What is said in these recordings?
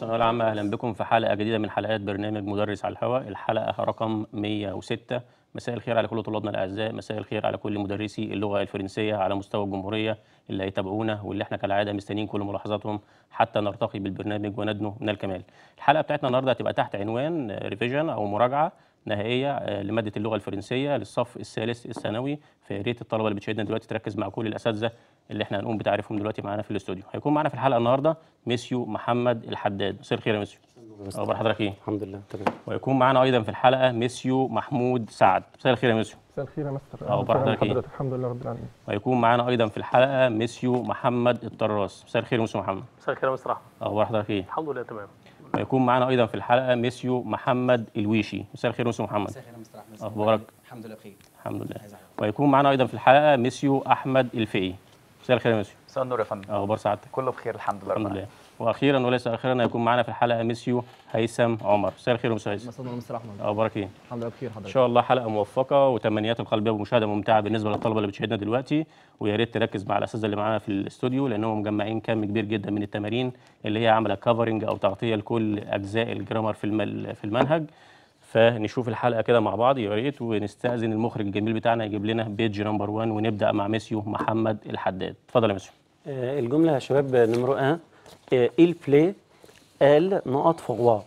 الثانويه العامه اهلا بكم في حلقه جديده من حلقات برنامج مدرس على الهواء الحلقه رقم 106 مساء الخير على كل طلابنا الاعزاء مساء الخير على كل مدرسي اللغه الفرنسيه على مستوى الجمهوريه اللي هيتابعونا واللي احنا كالعاده مستنيين كل ملاحظاتهم حتى نرتقي بالبرنامج وندنو من الكمال الحلقه بتاعتنا النهارده هتبقى تحت عنوان ريفيجن او مراجعه نهائيه آه، لماده اللغه الفرنسيه للصف الثالث الثانوي فيا ريت الطلبه اللي بتشاهدنا دلوقتي تركز مع كل الاساتذه اللي احنا هنقوم بتعريفهم دلوقتي معانا في الاستوديو هيكون معانا في الحلقه النهارده ميسيو محمد الحداد مساء الخير يا ميسيو اخبار حضرتك ايه الحمد لله تمام ويكون معانا ايضا في الحلقه ميسيو محمود سعد مساء الخير يا ميسيو مساء الخير يا مستر أهو أهلا وسهلا حضرتك إيه؟ بحضرتك الحمد لله رب العالمين ويكون معانا ايضا في الحلقه ميسيو محمد الطراس مساء الخير يا ميسيو محمد مساء الخير يا مستر احمد اخبار حضرتك ايه الحمد لله تمام ويكون معانا ايضا في الحلقه ميسيو محمد الويشي مساء الخير يا ميسيو محمد مساء الخير يا مستر احمد أخبارك؟ الحمد لله بخير الحمد لله عايز أعرف. ويكون معانا ايضا في الحلقه ميسيو احمد الفقي مساء الخير يا ميسيو مساء النور يا فندم اخبار سعادتك كله بخير الحمد لله رب الحمد العالمين لله واخيرا وليس اخيرا هيكون معانا في الحلقه ميسيو هيثم عمر مساء الخير يا ميسيو هيثم مساء النور مستر احمد اخبارك ايه الحمد لله بخير ان حضرتك شاء الله حلقه موفقه وتمنيات القلبيه ومشاهده ممتعه بالنسبه للطلبه اللي بتشاهدنا دلوقتي ويا ريت تركز مع الاساتذه اللي معانا في الاستوديو لانهم مجمعين كم كبير جدا من التمارين اللي هي عامله كفرنج او تغطيه لكل اجزاء الجرامر في الم- في المنهج فنشوف الحلقه كده مع بعض يا ريت ونستاذن المخرج الجميل بتاعنا يجيب لنا بيج نمبر 1 ونبدا مع ميسيو محمد الحداد اتفضل يا ميسيو آه، الجملة يا شباب نمرو 1 آه، il plaît elle نقط فغوا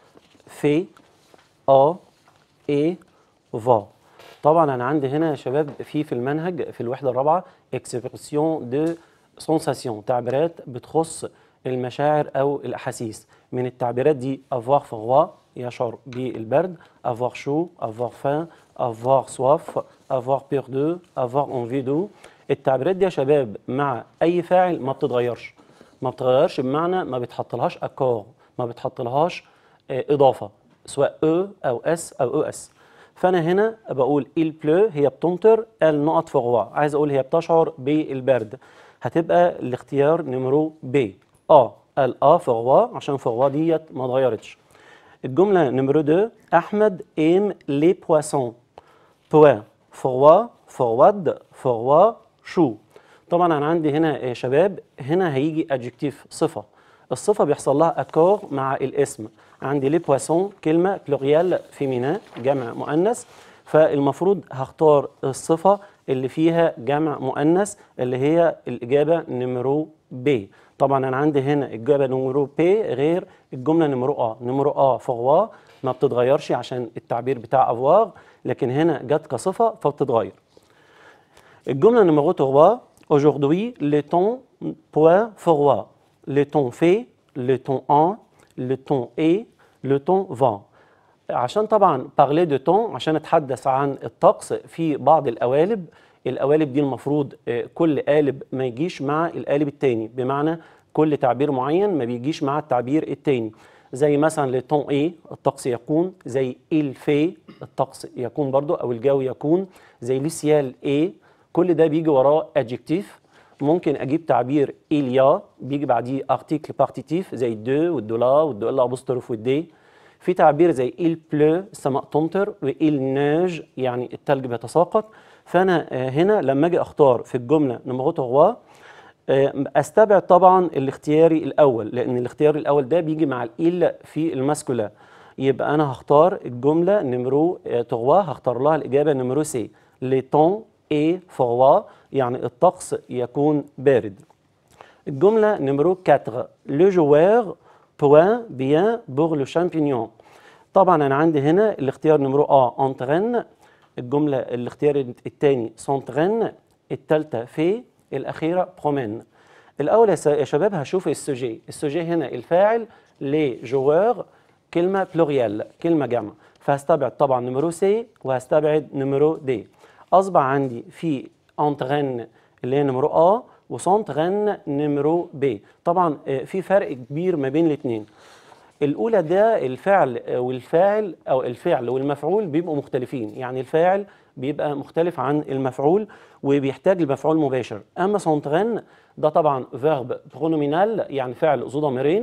في ا اي فا طبعا انا عندي هنا يا شباب في في المنهج في الوحده الرابعه اكسبرسيون دو سونساسيون تعبيرات بتخص المشاعر او الاحاسيس من التعبيرات دي avoir froid يشعر بالبرد avoir chaud avoir faim avoir soif avoir peur de avoir envie de التعبيرات دي يا شباب مع اي فاعل ما بتتغيرش ما بتتغيرش بمعنى ما بتحطلهاش اكور ما بتحطلهاش آه، اضافه سواء او او اس او او اس فانا هنا بقول il pleut هي بتمطر ال نقط فغوا عايز اقول هي بتشعر بالبرد هتبقى الاختيار نمرو ب اه ال اه فغوا عشان فغوا ديت ما اتغيرتش الجمله نمرو 2 احمد aime les poissons بوا فغوا فرواد فغوا شو طبعا انا عندي هنا يا شباب هنا هيجي ادجكتيف صفه الصفه بيحصل لها اكور مع الاسم عندي لي بواسون كلمه بلوريال فيمينا جمع مؤنث فالمفروض هختار الصفه اللي فيها جمع مؤنث اللي هي الاجابه نمرو ب طبعا انا عندي هنا الاجابه نمرو بي غير الجمله نمرو ا نمرو ا فغوا ما بتتغيرش عشان التعبير بتاع افواغ لكن هنا جت كصفه فبتتغير الجمله نمرو 3 aujourd'hui le temps point froid le temps fait le temps en le temps est le temps va عشان طبعا parler de temps عشان اتحدث عن الطقس في بعض القوالب القوالب دي المفروض آه، كل قالب ما يجيش مع القالب التاني بمعنى كل تعبير معين ما بيجيش مع التعبير التاني زي مثلا لي طون ايه الطقس يكون زي il fait الطقس يكون برضو او الجو يكون زي لي سيال ايه كل ده بيجي وراه adjectif ممكن اجيب تعبير إليا بيجي بعديه ارتيكل بارتيتيف زي دو والدولا والدولا ابوستروف والدي في تعبير زي il pleut السماء تمطر وإل نيج يعني التلج بيتساقط فانا آه، هنا لما اجي اختار في الجمله نمرو 3 آه، استبعد طبعا الاختياري الاول لان الاختياري الاول ده بيجي مع الإل في الماسكولا يبقى انا هختار الجمله نمرو 3 هختار لها الاجابه نمرو سي لي طون اي فوا يعني الطقس يكون بارد الجملة نمرو 4 لو جوار بوان بيان بور لو شامبينيون طبعا أنا عندي هنا الاختيار نمرو أ انترين الجملة الاختيار الثاني سونترين الثالثة في الأخيرة برومين الأول يا س- يا شباب هشوف السوجي السوجي هنا الفاعل لي جوار كلمة بلوريال كلمة جمع فهستبعد طبعا نمرو سي وهستبعد نمرو دي أصبح عندي في انترين اللي هي نمرو ا وسونترين نمرو ب طبعا آه، في فرق كبير ما بين الاثنين الاولى ده الفعل آه، والفاعل او الفعل والمفعول بيبقوا مختلفين يعني الفاعل بيبقى مختلف عن المفعول وبيحتاج لمفعول مباشر اما سونترين ده طبعا فيرب برونومينال يعني فعل ذو ضميرين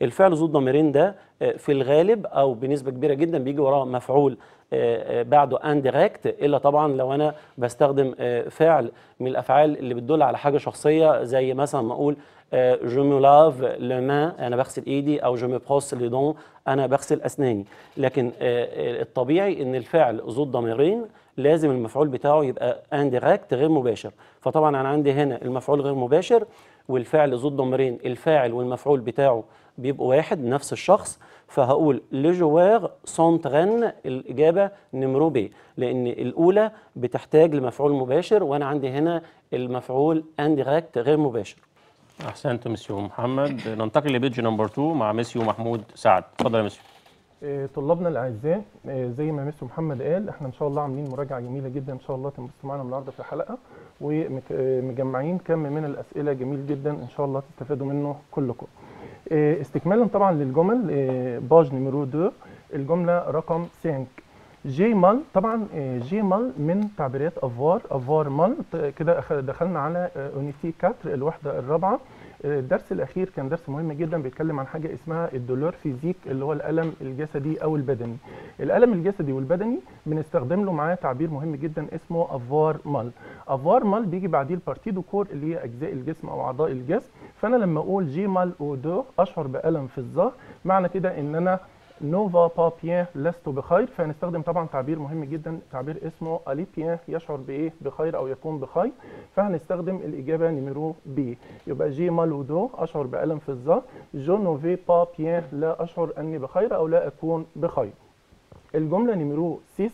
الفعل ذو الضميرين ده آه، في الغالب او بنسبه كبيره جدا بيجي وراه مفعول آه، آه، بعده انديركت الا طبعا لو انا بستخدم آه، فعل من الافعال اللي بتدل على حاجه شخصيه زي مثلا ما اقول جو مي لاف لو مان انا بغسل ايدي او جو مي بروس لي دون انا بغسل اسناني لكن آه، آه، الطبيعي ان الفعل ذو الضميرين لازم المفعول بتاعه يبقى انديركت غير مباشر فطبعا انا عندي هنا المفعول غير مباشر والفعل ذو الضميرين الفاعل والمفعول بتاعه بيبقوا واحد نفس الشخص فهقول لي جوار سونترن الاجابه نمرو بي لان الاولى بتحتاج لمفعول مباشر وانا عندي هنا المفعول انديركت غير مباشر احسنت مسيو محمد ننتقل لبيج نمبر 2 مع مسيو محمود سعد اتفضل يا مسيو آه، طلابنا الاعزاء آه، زي ما مستر محمد قال احنا ان شاء الله عاملين مراجعه جميله جدا ان شاء الله تنبسطوا معانا النهارده في الحلقه ومجمعين كم من الاسئله جميل جدا ان شاء الله تستفادوا منه كلكم آه، استكمالا طبعا للجمل آه، باج نيميرو 2 الجمله رقم 5 جي مال طبعا آه، جي مال من تعبيرات افوار افوار مال ت- كده أخ- دخلنا على اونيتي 4 الوحده الرابعه آه، الدرس الاخير كان درس مهم جدا بيتكلم عن حاجه اسمها الدولور فيزيك اللي هو الالم الجسدي او البدني الالم الجسدي والبدني بنستخدم له معاه تعبير مهم جدا اسمه افوار مال افوار مال بيجي بعديه البارتي دو كور اللي هي اجزاء الجسم او اعضاء الجسم فانا لما اقول جي مال او دو اشعر بالم في الظهر معنى كده ان انا نوفا با بيان لست بخير فهنستخدم طبعا تعبير مهم جدا تعبير اسمه الي بيان يشعر بايه بخير او يكون بخير فهنستخدم الاجابه نيميرو بي يبقى جي مال ودو اشعر بالم في الظهر جو نوفي با بيان لا اشعر اني بخير او لا اكون بخير الجمله نيميرو 6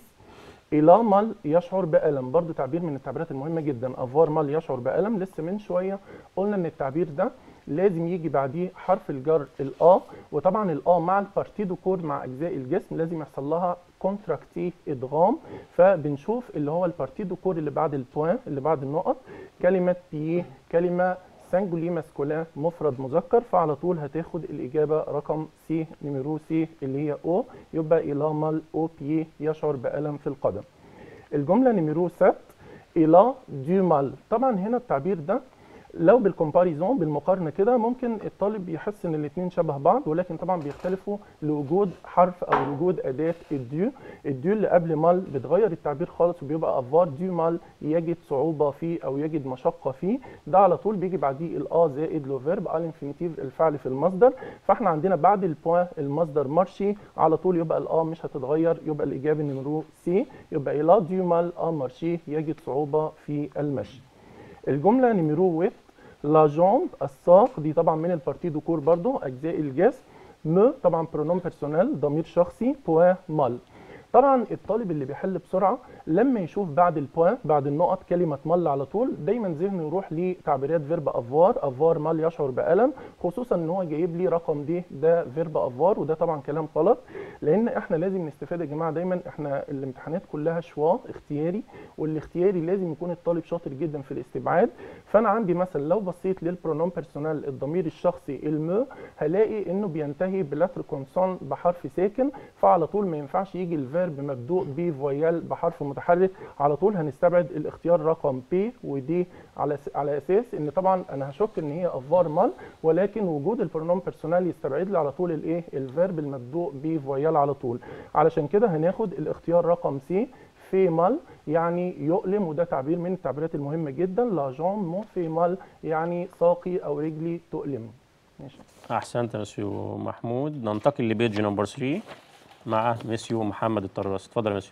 إلى مال يشعر بألم برضو تعبير من التعبيرات المهمة جدا أفوار مال يشعر بألم لسه من شوية قلنا إن التعبير ده لازم يجي بعديه حرف الجر الآ وطبعا الآ مع البارتيدو كور مع أجزاء الجسم لازم يحصل لها كونتراكتي إدغام فبنشوف اللي هو البارتيدو كور اللي بعد البوان اللي بعد النقط كلمة بي كلمة سانجولي ماسكولين مفرد مذكر فعلى طول هتاخد الإجابة رقم سي نيميرو سي اللي هي أو يبقى إلى مال أو بي يشعر بألم في القدم الجملة نيميرو 7 إلى دو مال طبعا هنا التعبير ده لو بالكومباريزون بالمقارنه كده ممكن الطالب يحس ان الاثنين شبه بعض ولكن طبعا بيختلفوا لوجود حرف او لوجود اداه الديو الديو اللي قبل مال بتغير التعبير خالص وبيبقى افوار ديو مال يجد صعوبه فيه او يجد مشقه فيه ده على طول بيجي بعديه الا زائد لو فيرب الانفينيتيف الفعل في المصدر فاحنا عندنا بعد البوان المصدر مارشي على طول يبقى الا مش هتتغير يبقى الاجابه نمرو سي يبقى الا ديو مال ا مارشي يجد صعوبه في المشي الجمله نمرو ويت لا جوند الساق دي طبعا من البارتي دو كور برضو اجزاء الجسم م طبعا برونوم بيرسونيل ضمير شخصي بوان مال طبعا الطالب اللي بيحل بسرعه لما يشوف بعد البوان بعد النقط كلمه مال على طول دايما ذهنه يروح لتعبيرات فيرب افوار افوار مال يشعر بالم خصوصا ان هو جايب لي رقم دي ده فيرب افوار وده طبعا كلام غلط لان احنا لازم نستفاد يا جماعه دايما احنا الامتحانات كلها شوا اختياري والاختياري لازم يكون الطالب شاطر جدا في الاستبعاد فانا عندي مثلا لو بصيت للبرونوم بيرسونال الضمير الشخصي المو هلاقي انه بينتهي بلاتر كونسون بحرف ساكن فعلى طول ما ينفعش يجي الفيرب مبدوء بفويال بحرف متحرك على طول هنستبعد الاختيار رقم بي ودي على س- على اساس ان طبعا انا هشك ان هي افوار مال ولكن وجود البرونوم بيرسونال يستبعد لي على طول الايه الفيرب المبدوء بفويال على طول علشان كده هناخد الاختيار رقم سي في مال يعني يؤلم وده تعبير من التعبيرات المهمه جدا لا جون مو في مال يعني ساقي او رجلي تؤلم ماشي احسنت يا مسيو محمود ننتقل لبيج نمبر 3 مع مسيو محمد الطراس اتفضل يا مسيو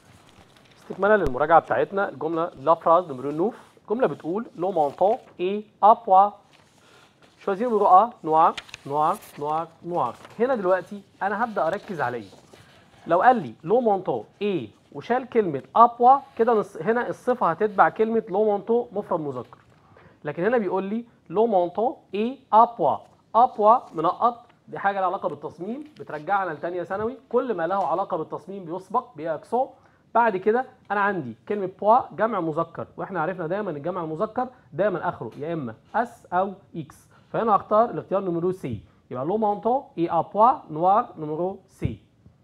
استكمالا للمراجعه بتاعتنا الجمله لا فراز نمرو 9 الجمله بتقول لو مونتون اي ا بوا شوازير نمرو ا نوار نوار نوار نوار هنا دلوقتي انا هبدا اركز على ايه لو قال لي لو مونتون اي وشال كلمه ا بوا كده نص- هنا الصفه هتتبع كلمه لو مونتون مفرد مذكر لكن هنا بيقول لي لو مونتون اي ا بوا ا بوا منقط دي حاجه لها علاقه بالتصميم بترجعنا لثانيه ثانوي كل ما له علاقه بالتصميم بيسبق باكسون بعد كده انا عندي كلمه بوا جمع مذكر واحنا عرفنا دايما الجمع المذكر دايما اخره يا اما اس او اكس فهنا هختار الاختيار نمرو سي يبقى لو مونتون اي ا بوا نوار نمرو سي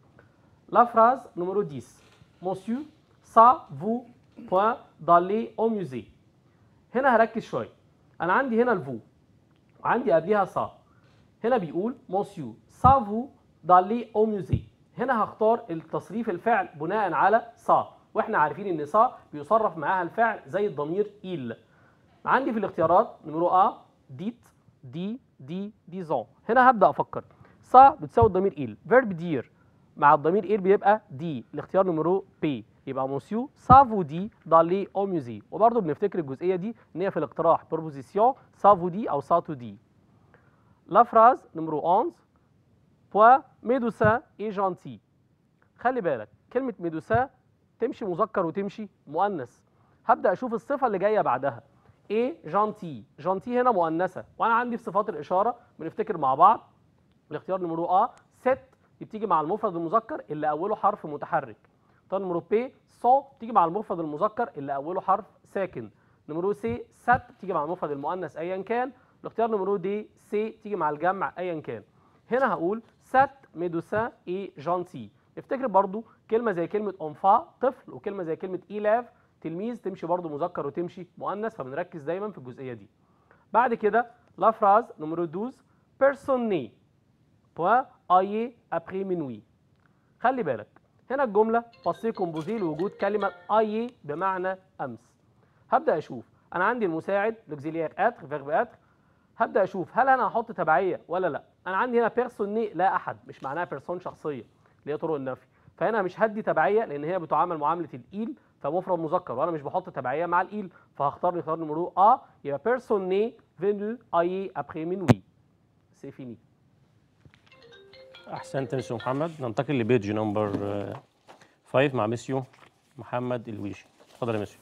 La phrase numéro 10. Monsieur, ça vous point d'aller au musée. هنا هركز شوية. أنا عندي هنا الفو وعندي قبليها صا. هنا بيقول مونسيو سافو دالي او ميوزي هنا هختار التصريف الفعل بناء على سا واحنا عارفين ان سا بيصرف معاها الفعل زي الضمير إيل عندي في الاختيارات نمرو ا ديت دي دي ديزون هنا هبدا افكر سا بتساوي الضمير إيل فيرب دير مع الضمير إيل بيبقى دي الاختيار نمرو بي يبقى مونسيو سافو دي دالي او ميوزي وبرضه بنفتكر الجزئيه دي ان هي في الاقتراح بروبوزيسيون سافو دي او ساتو دي لا فراز نمرو 11 بوا ميدوسا اي جانتي خلي بالك كلمه ميدوسا تمشي مذكر وتمشي مؤنث هبدا اشوف الصفه اللي جايه بعدها ايه جانتي جانتي هنا مؤنثه وانا عندي في صفات الاشاره بنفتكر مع بعض الاختيار نمرو ا ست دي بتيجي مع المفرد المذكر اللي اوله حرف متحرك اختيار نمرو بي سون تيجي مع المفرد المذكر اللي اوله حرف ساكن نمرو سي سات تيجي مع المفرد المؤنث ايا كان الاختيار نمرو دي سي تيجي مع الجمع ايا كان هنا هقول سات ميدوسان اي جانتي افتكر برضو كلمه زي كلمه انفا طفل وكلمه زي كلمه ايلاف تلميذ تمشي برضو مذكر وتمشي مؤنث فبنركز دايما في الجزئيه دي بعد كده لا فراز نمرو 12 بيرسوني بوا ايي ابري منوي خلي بالك هنا الجمله باسي كومبوزي لوجود كلمه ايي بمعنى امس هبدا اشوف انا عندي المساعد لوكزيليير اتر فيرب اتر هبدا اشوف هل انا هحط تبعيه ولا لا انا عندي هنا بيرسوني لا احد مش معناها بيرسون شخصيه اللي هي طرق النفي فهنا مش هدي تبعيه لان هي بتعامل معامله الايل فمفرد مذكر وانا مش بحط تبعيه مع الايل فهختار الاختيار نمرو ا يبقى بيرسوني فينو اي ابري منوي سي فيني احسنت مسيو محمد ننتقل لبيج نمبر 5 مع مسيو محمد الويشي اتفضل يا مسيو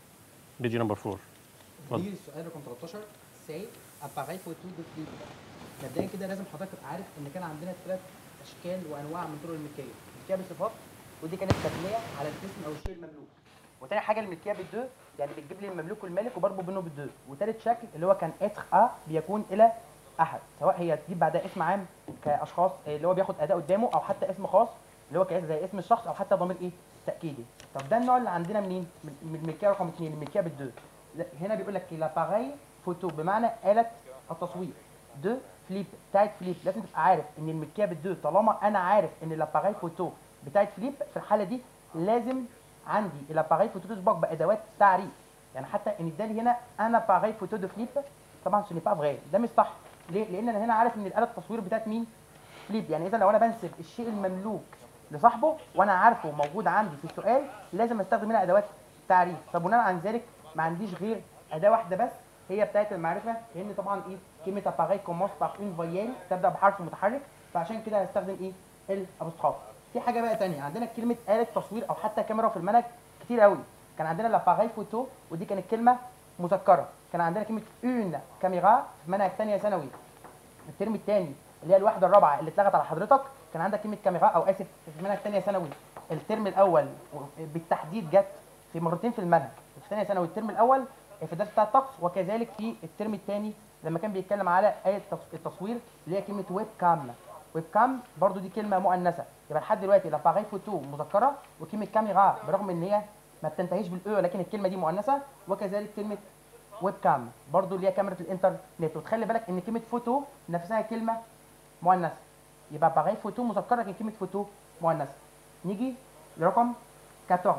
بيج نمبر 4 اتفضل. دي السؤال رقم 13 سي اباغاي فوتو دو فليب مبدئيا كده لازم حضرتك تبقى عارف ان كان عندنا ثلاث اشكال وانواع من طرق الملكيه الملكيه بالصفات ودي كانت مبنيه على الاسم او الشيء المملوك وتاني حاجه الملكيه بالدو يعني بتجيب لي المملوك والمالك وبربط بينه بالدو وتالت شكل اللي هو كان اتر ا بيكون الى احد سواء هي تجيب بعدها اسم عام كاشخاص آه، اللي هو بياخد اداء قدامه او حتى اسم خاص اللي هو كاس زي اسم الشخص او حتى ضمير ايه تاكيدي طب ده النوع اللي عندنا منين من من الملكيه رقم اثنين الملكيه بالدو لا، هنا بيقول لك لاباغاي فوتو بمعنى آلة التصوير دو فليب بتاعت فليب لازم تبقى عارف ان الملكيه بالدو طالما انا عارف ان لاباغاي فوتو بتاعت فليب في الحاله دي لازم عندي الاباغاي فوتو تسبق بادوات تعريف يعني حتى ان ادالي هنا انا باغاي فوتو دو فليب طبعا سوني با فغي ده مش صح ليه؟ لان انا هنا عارف ان الاله التصوير بتاعت مين؟ فليب يعني اذا لو انا بنسب الشيء المملوك لصاحبه وانا عارفه موجود عندي في السؤال لازم استخدم هنا ادوات تعريف فبناء عن ذلك ما عنديش غير اداه واحده بس هي بتاعه المعرفه لان طبعا ايه كلمه اباغاي كومونس باغ اون فويال تبدا بحرف متحرك فعشان كده هستخدم ايه الابوستروف في حاجه بقى تانية عندنا كلمه آلة تصوير او حتى كاميرا في المنهج كتير قوي كان عندنا لاباغاي فوتو ودي كانت كلمه مذكره كان عندنا كلمه اون كاميرا في منهج ثانيه ثانوي الترم الثاني اللي هي الوحده الرابعه اللي اتلغت على حضرتك كان عندك كلمه كاميرا او اسف في منهج ثانيه ثانوي الترم الاول بالتحديد جت في مرتين في المنهج في ثانيه ثانوي الترم الاول في الدرس بتاع الطقس وكذلك في الترم الثاني لما كان بيتكلم على آية التص- التصوير اللي هي كلمة ويب كام ويب كام برضو دي كلمة مؤنثة يبقى لحد دلوقتي لاباغي فوتو مذكرة وكلمة كاميرا برغم ان هي ما بتنتهيش بالاو لكن الكلمة دي مؤنثة وكذلك كلمة ويب كام برضو اللي هي كاميرا الانترنت وتخلي بالك ان كلمة فوتو نفسها كلمة مؤنثة يبقى باغي فوتو مذكرة لكن كلمة فوتو مؤنثة نيجي لرقم 14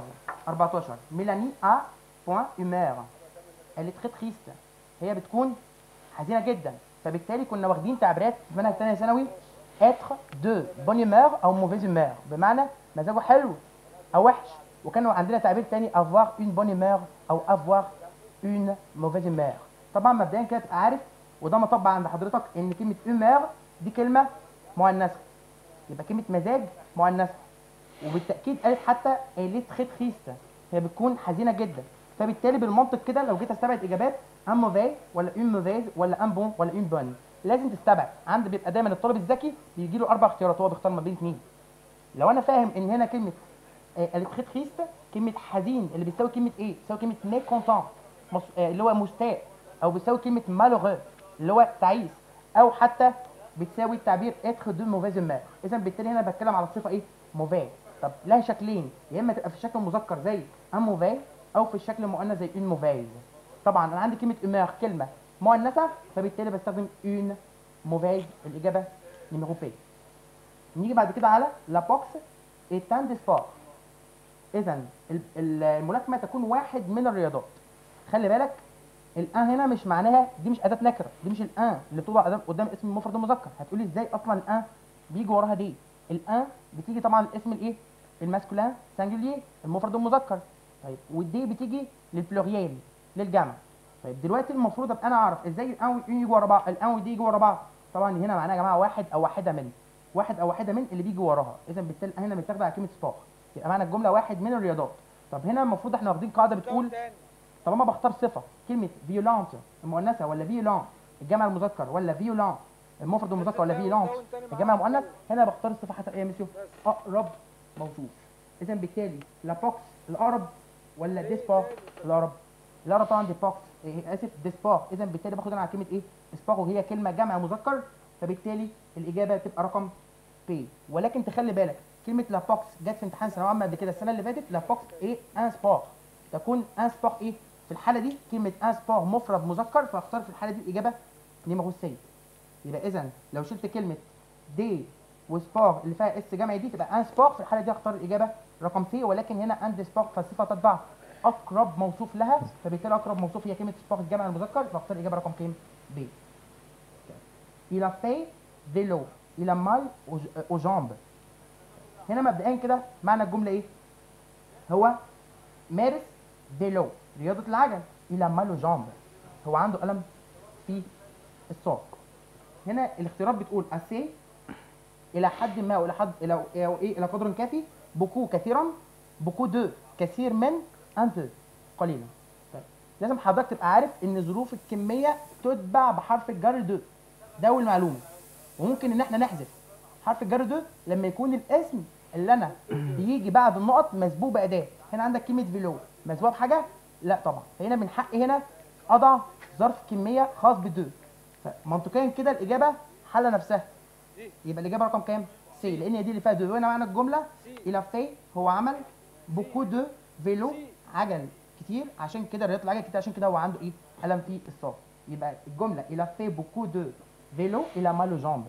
14 ميلاني ا بوان هومير elle est très triste هي بتكون حزينه جدا فبالتالي كنا واخدين تعبيرات في منهج ثانيه ثانوي être de bonne humeur او mauvaise humeur بمعنى مزاجه حلو او وحش وكانوا عندنا تعبير تاني avoir une bonne humeur او avoir une mauvaise humeur طبعا مبدئيا كده تبقى عارف وده مطبق عند حضرتك ان كلمه humeur دي كلمه مؤنثه يبقى كلمه مزاج مؤنثه وبالتاكيد قالت حتى elle est très triste هي بتكون حزينه جدا فبالتالي بالمنطق كده لو جيت استبعد اجابات ان موفي ولا اون موفيز ولا ان بون ولا اون بون لازم تستبعد عند بيبقى دايما الطالب الذكي بيجي له اربع اختيارات هو بيختار ما بين اثنين لو انا فاهم ان هنا كلمه elle est très triste كلمه حزين اللي بتساوي كلمه ايه؟ بتساوي كلمه mécontent مص- آه، اللي هو مستاء او بتساوي كلمه malheureux اللي هو تعيس او حتى بتساوي التعبير être de mauvaise humeur اذا بالتالي هنا بتكلم على الصفه ايه؟ mauvais طب لها شكلين يا اما تبقى في الشكل المذكر زي un mauvais او في الشكل المؤنث زي une mauvaise طبعا انا عندي كلمه humeur كلمه مؤنثه فبالتالي بستخدم une موفيز الاجابه نيميرو بي نيجي بعد كده على لا بوكس ايتان دي سبور اذا ال- ال- الملاكمه تكون واحد من الرياضات خلي بالك الان هنا مش معناها دي مش اداه نكره دي مش الان اللي بتوضع قدام- قدام اسم المفرد المذكر هتقولي ازاي اصلا الان بيجي وراها دي الان بتيجي طبعا الاسم الايه الماسكولين سانجولير المفرد المذكر طيب والدي بتيجي للبلوريال للجمع طيب دلوقتي المفروض ابقى انا اعرف ازاي الان والان يجوا ورا بعض الان والدي يجوا ورا بعض طبعا هنا معناها يا جماعه واحد او واحده من واحد او واحده من اللي بيجي وراها اذا بالتالي هنا بنستخدم على كلمه سباق يبقى معنى الجمله واحد من الرياضات طب هنا المفروض احنا واخدين قاعده بتقول طالما بختار صفه كلمه فيولانت المؤنثه ولا فيولان الجمع المذكر ولا فيولان المفرد المذكر ولا فيولانت الجمع المؤنث هنا بختار الصفه حسب ايه يا مسيو اقرب موصوف اذا بالتالي لا بوكس الاقرب ولا ديسبار الاقرب الاقرب طبعا دي بوكس إيه، اسف ديسبار اذا بالتالي باخد انا على كلمه ايه اسبار وهي كلمه جمع مذكر فبالتالي الاجابه تبقى رقم بي ولكن تخلي بالك كلمه لا بوكس جت في امتحان ثانويه عامه قبل كده السنه اللي فاتت لا بوكس ايه ان سبار تكون ان سبار ايه في الحاله دي كلمه ان سبار مفرد مذكر فاختار في الحاله دي الاجابه نيميرو سي يبقى اذا لو شلت كلمه دي وسبار اللي فيها اس جمع دي تبقى ان سبار في الحاله دي اختار الاجابه رقم سي ولكن هنا اند سبار فالصفه تتبع اقرب موصوف لها فبالتالي اقرب موصوف هي كلمه سبار الجمع المذكر فاختار الاجابه رقم كام بي Il a fait vélo. Il a mal aux, aux jambes. هنا مبدئيا كده معنى الجملة ايه؟ هو مارس فيلو رياضة العجل إلى مالو جامب هو عنده ألم في الساق هنا الاختيارات بتقول أسي إلى حد ما وإلى حد إلى أو إيه إلى قدر كافي بوكو كثيرا بوكو دو كثير من أنت قليلا طيب. لازم حضرتك تبقى عارف إن ظروف الكمية تتبع بحرف الجر دو ده أول معلومة وممكن إن إحنا نحذف حرف الجر دو لما يكون الاسم اللي أنا بيجي بعد النقط مسبوق بأداة هنا عندك كلمة فيلو مسبوق بحاجة؟ لا طبعا فهنا من حقي هنا أضع ظرف كمية خاص بدو فمنطقيا كده الإجابة حل نفسها يبقى الإجابة رقم كام؟ سي لأن هي دي اللي فيها دو هنا معنى الجملة إلى في هو عمل بوكو دو فيلو عجل كتير عشان كده رياضة العجل كتير عشان كده هو عنده إيه؟ ألم في الساق يبقى الجملة إلى في بوكو دو فيلو إلى مالو جامب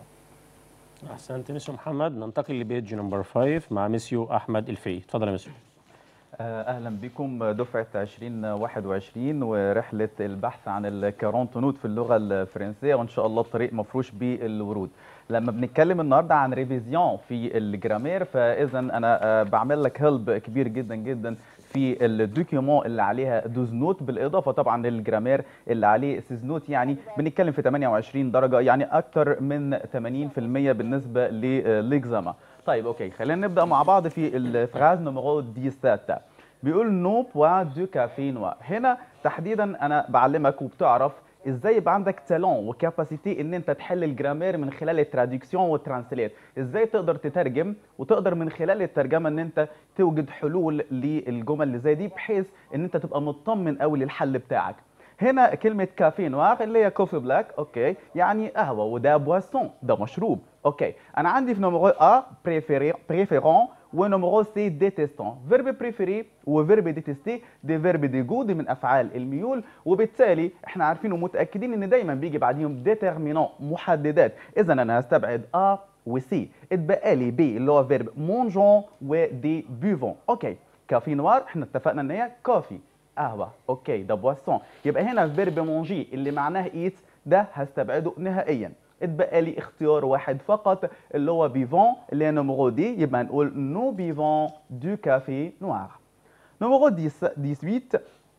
احسنت ميسيو محمد ننتقل لبيج نمبر 5 مع ميسيو احمد الفي اتفضل يا ميسيو آه، اهلا بكم دفعه 2021 ورحله البحث عن الكارونتونوت في اللغه الفرنسيه وان شاء الله الطريق مفروش بالورود لما بنتكلم النهارده عن ريفيزيون في الجرامير فاذا انا آه، بعمل لك هيلب كبير جدا جدا في الدوكيومون اللي عليها دوز نوت بالاضافه طبعا للجرامير اللي عليه سيز نوت يعني بنتكلم في 28 درجه يعني اكتر من 80% بالنسبه للاكزاما طيب اوكي خلينا نبدا مع بعض في الفراز نمرو 17 بيقول نو بوا دو كافي نوار هنا تحديدا انا بعلمك وبتعرف ازاي يبقى عندك تالون وكاباسيتي ان انت تحل الجرامير من خلال التراديكسيون والترانسليت ازاي تقدر تترجم وتقدر من خلال الترجمه ان انت توجد حلول للجمل اللي زي دي بحيث ان انت تبقى مطمن قوي للحل بتاعك هنا كلمة كافي نوار اللي هي كوفي بلاك اوكي يعني قهوة وده بواسون ده مشروب اوكي انا عندي في نمرو ا بريفيري بريفيرون ونمرو سي ديتيستون فيرب بريفيري وفيرب ديتيستي دي فيرب دي جو دي من افعال الميول وبالتالي احنا عارفين ومتاكدين ان دايما بيجي بعديهم ديترمينون محددات اذا انا هستبعد ا وسي اتبقى لي بي اللي هو فيرب مونجون ودي بوفون اوكي كافي نوار احنا اتفقنا ان هي كوفي قهوه اوكي ده بواسون يبقى هنا فيرب مونجي اللي معناه ايت ده هستبعده نهائيا اتبقى لي اختيار واحد فقط اللي هو بيفون اللي هي نمرو دي يبقى هنقول نو بيفون دو كافي نوار نمرو 18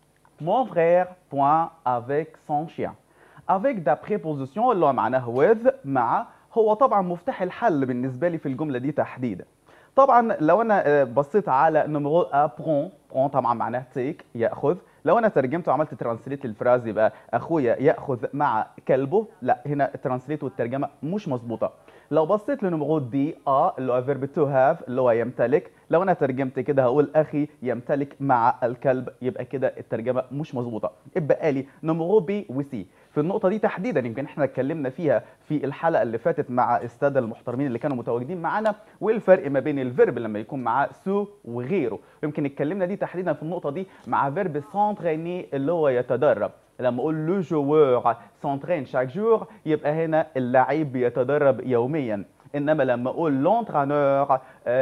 Mon frère point avec son chien. Avec da préposition اللي هو معناه with مع هو طبعا مفتاح الحل بالنسبة لي في الجملة دي تحديدا. طبعا لو انا آه، بصيت على نمرو ا برون برون طبعا معناه تيك ياخذ لو انا ترجمت وعملت ترانسليت للفراز يبقى اخويا ياخذ مع كلبه لا هنا الترانسليت والترجمه مش مظبوطه لو بصيت لنمرو دي ا اللي هو فيرب تو هاف اللي هو يمتلك لو انا ترجمت كده هقول اخي يمتلك مع الكلب يبقى كده الترجمه مش مظبوطه اتبقى لي نمرو بي وسي في النقطه دي تحديدا يمكن احنا اتكلمنا فيها في الحلقه اللي فاتت مع الساده المحترمين اللي كانوا متواجدين معانا والفرق ما بين الفيرب لما يكون معاه سو وغيره يمكن اتكلمنا دي تحديدا في النقطه دي مع فيرب سونتريني اللي هو يتدرب لما اقول لو جوور سونترين شاك جور يبقى هنا اللعيب بيتدرب يوميا انما لما اقول لونترانور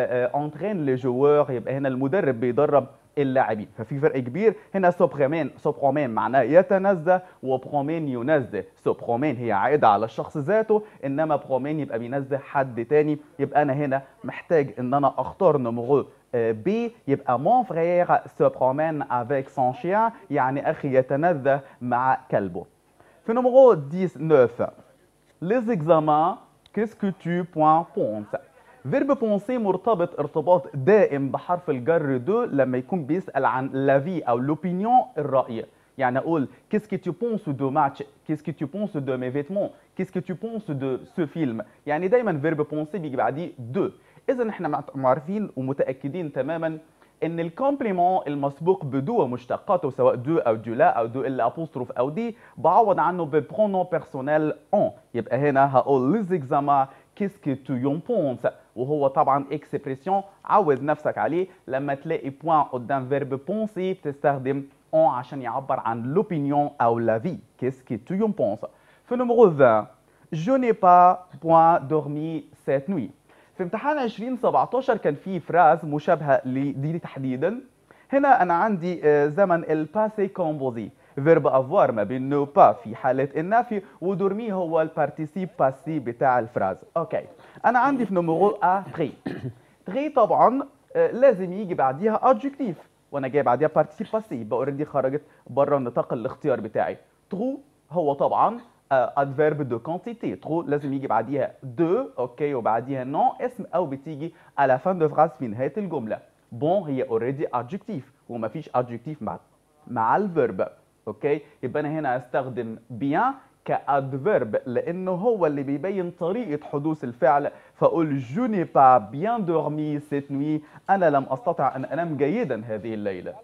انترين لي جوور يبقى هنا المدرب بيدرب اللاعبين ففي فرق كبير هنا سوبرمان سوبرومان معناه يتنزه وبرومين ينزه سوبرومان هي عائده على الشخص ذاته انما برومين يبقى بينزه حد تاني يبقى انا هنا محتاج ان انا اختار نمرو بي يبقى مون فرير سو برومين افيك سون شيان يعني اخي يتنزه مع كلبه في نمرو 19 les examens qu'est-ce que tu point penses فيرب بونسي مرتبط ارتباط دائم بحرف الجر دو لما يكون بيسأل عن لافي او لوبينيون الرأي يعني اقول qu'est-ce que tu penses de match qu'est-ce que tu penses de mes vêtements qu'est-ce que tu penses de ce film يعني دايما فيرب بونسي بيجي بعديه دو اذا احنا مع- عارفين ومتاكدين تماما ان الكومبليمون المسبوق بدو ومشتقاته سواء دو او دو لا او دو الا ابوستروف او دي بعوض عنه ببرونون بيرسونيل اون يبقى هنا هقول لي زيكزاما كيس كي تو يون بونس وهو طبعا اكسبريسيون عود نفسك عليه لما تلاقي بوان قدام فيرب بونسي بتستخدم اون عشان يعبر عن لوبينيون او لا في كيس كي تو يون بونس في نمرو 20 Je n'ai pas point dormi cette nuit. في امتحان 2017 كان في فراز مشابهة لدي تحديدا هنا أنا عندي آه، زمن الباسي كومبوزي فيرب افوار ما بين نو با في حالة النفي ودورمي هو البارتيسيب باسي بتاع الفراز اوكي انا عندي في نمرو ا تري تري طبعا آه، لازم يجي بعديها adjectif وانا جاي بعديها بارتيسيب باسي يبقى اوريدي خرجت بره نطاق الاختيار بتاعي ترو هو طبعا ادفيرب دو كونتيتي ترو لازم يجي بعديها دو اوكي وبعديها نون اسم او بتيجي على فان دو فراز في نهايه الجمله بون هي اوريدي ادجكتيف ومفيش ادجكتيف مع مع الفيرب اوكي يبقى انا هنا استخدم بيان كادفيرب لانه هو اللي بيبين طريقه حدوث الفعل فاقول جو ني با بيان دورمي سيت نوي انا لم استطع ان انام جيدا هذه الليله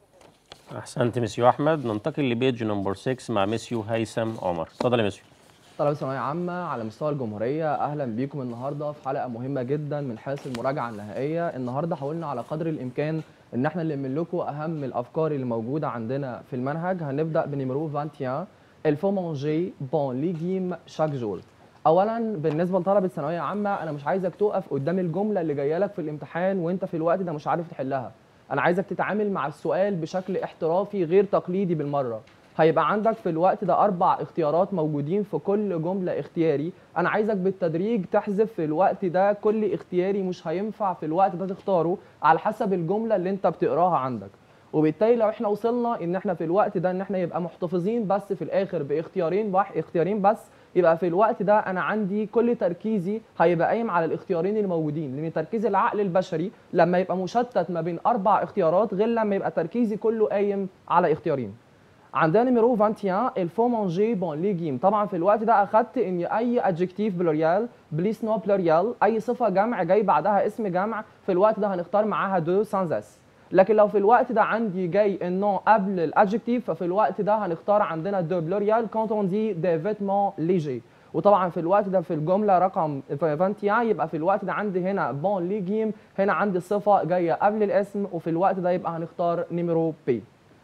احسنت مسيو احمد ننتقل لبيج نمبر 6 مع مسيو هيثم عمر اتفضل يا مسيو طلبة ثانوية عامة على مستوى الجمهورية أهلا بيكم النهاردة في حلقة مهمة جدا من حيث المراجعة النهائية النهاردة حاولنا على قدر الإمكان إن احنا نلم لكم أهم الأفكار اللي موجودة عندنا في المنهج هنبدأ بنمرو 21 il faut manger bon légumes chaque jour اولا بالنسبه لطلبه ثانويه عامه انا مش عايزك تقف قدام الجمله اللي جايه لك في الامتحان وانت في الوقت ده مش عارف تحلها انا عايزك تتعامل مع السؤال بشكل احترافي غير تقليدي بالمره هيبقى عندك في الوقت ده اربع اختيارات موجودين في كل جمله اختياري انا عايزك بالتدريج تحذف في الوقت ده كل اختياري مش هينفع في الوقت ده تختاره على حسب الجمله اللي انت بتقراها عندك وبالتالي لو احنا وصلنا ان احنا في الوقت ده ان احنا يبقى محتفظين بس في الاخر باختيارين بح اختيارين بس يبقى في الوقت ده انا عندي كل تركيزي هيبقى قايم على الاختيارين الموجودين لان تركيز العقل البشري لما يبقى مشتت ما بين اربع اختيارات غير لما يبقى تركيزي كله قايم على اختيارين عندنا نيميرو 21 الفو مانجي بون ليجيم طبعا في الوقت ده اخدت ان اي ادجكتيف بلوريال بليس نو بلوريال اي صفه جمع جاي بعدها اسم جمع في الوقت ده هنختار معاها دو سانز اس لكن لو في الوقت ده عندي جاي النون قبل الادجكتيف ففي الوقت ده هنختار عندنا دو بلوريال كونت اون دي دي فيتمون ليجي وطبعا في الوقت ده في الجمله رقم 21 يبقى في الوقت ده عندي هنا بون ليجيم هنا عندي الصفه جايه قبل الاسم وفي الوقت ده يبقى هنختار نيميرو بي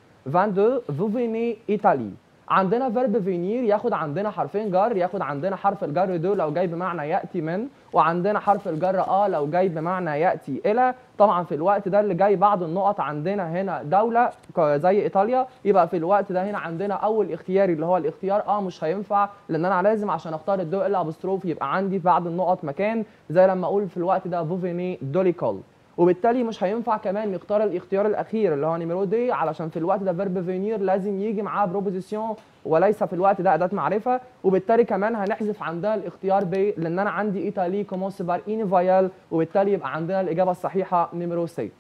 22 vous venez Italie عندنا فيرب فينير ياخد عندنا حرفين جر ياخد عندنا حرف الجر دو لو جاي بمعنى ياتي من وعندنا حرف الجر اه لو جاي بمعنى ياتي الى طبعا في الوقت ده اللي جاي بعد النقط عندنا هنا دوله ك- زي ايطاليا يبقى في الوقت ده هنا عندنا اول اختياري اللي هو الاختيار اه مش هينفع لان انا لازم عشان اختار الدو الا ابستروف يبقى عندي بعد النقط مكان زي لما اقول في الوقت ده فوفيني دوليكول وبالتالي مش هينفع كمان نختار الاختيار الاخير اللي هو نيميرو دي علشان في الوقت ده فيرب فينير لازم يجي معاه بروبوزيسيون وليس في الوقت ده اداه معرفه وبالتالي كمان هنحذف عندها الاختيار ب لان انا عندي ايطالي كومونس بار ان فايال وبالتالي يبقى عندنا الاجابه الصحيحه نيميرو سي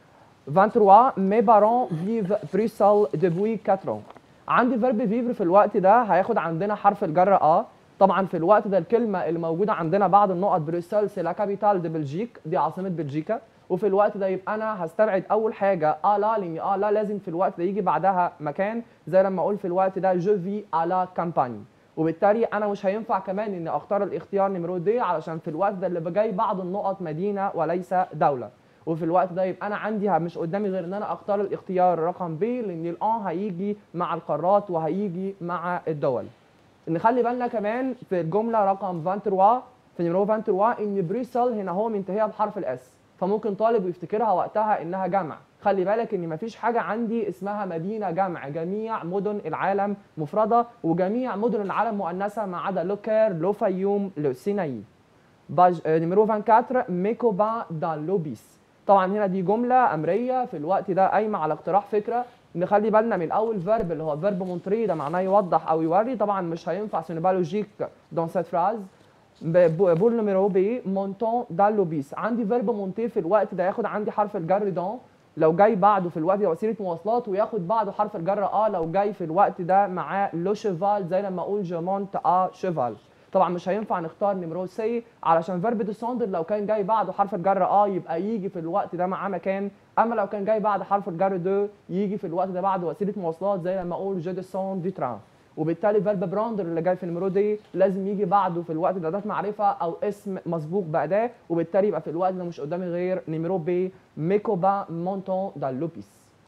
23 mes parents vivent Bruxelles depuis 4 ans عندي فيرب فيفر في الوقت ده هياخد عندنا حرف الجر اه طبعا في الوقت ده الكلمه اللي موجوده عندنا بعد النقط بروسيل سي لا كابيتال دي بلجيك دي عاصمه بلجيكا وفي الوقت ده يبقى انا هستبعد اول حاجه اه لا لان اه لا لازم في الوقت ده يجي بعدها مكان زي لما اقول في الوقت ده جو في على كامباني وبالتالي انا مش هينفع كمان اني اختار الاختيار نمرو دي علشان في الوقت ده اللي جاي بعد النقط مدينه وليس دوله وفي الوقت ده يبقى انا عندي مش قدامي غير ان انا اختار الاختيار رقم ب لان الان هيجي مع القارات وهيجي مع الدول نخلي بالنا كمان في الجمله رقم 23 في نيميرو 23 ان بريسل هنا هو منتهيه بحرف الاس فممكن طالب يفتكرها وقتها انها جمع خلي بالك ان مفيش حاجه عندي اسمها مدينه جمع جميع مدن العالم مفرده وجميع مدن العالم مؤنثه ما عدا لوكير لو فيوم لو سيناي باج آه، نيميرو 24 ميكوبا دان لوبيس طبعا هنا دي جمله امريه في الوقت ده قايمه على اقتراح فكره نخلي بالنا من اول فيرب اللي هو فيرب مونتري ده معناه يوضح او يوري طبعا مش هينفع سينبا لوجيك دون سيت فراز بول نيميرو بي مونتون دان لوبيس عندي فيرب مونتي في الوقت ده ياخد عندي حرف الجر دون لو جاي بعده في الوقت ده وسيله مواصلات وياخد بعده حرف الجر اه لو جاي في الوقت ده معاه لو شيفال زي لما اقول جو مونت ا شيفال طبعا مش هينفع نختار نيمرو سي علشان فيرب ديسوندر لو كان جاي بعده حرف الجر اه يبقى يجي في الوقت ده معاه مكان اما لو كان جاي بعد حرف الجر دو يجي في الوقت ده بعد وسيله مواصلات زي لما اقول جو ديسون دي تران وبالتالي فيرب براندر اللي جاي في النمرو دي لازم يجي بعده في الوقت ده اداه معرفه او اسم مسبوق باداه وبالتالي يبقى في الوقت ده مش قدامي غير نيمرو بي ميكوبا مونتون دال لوبيس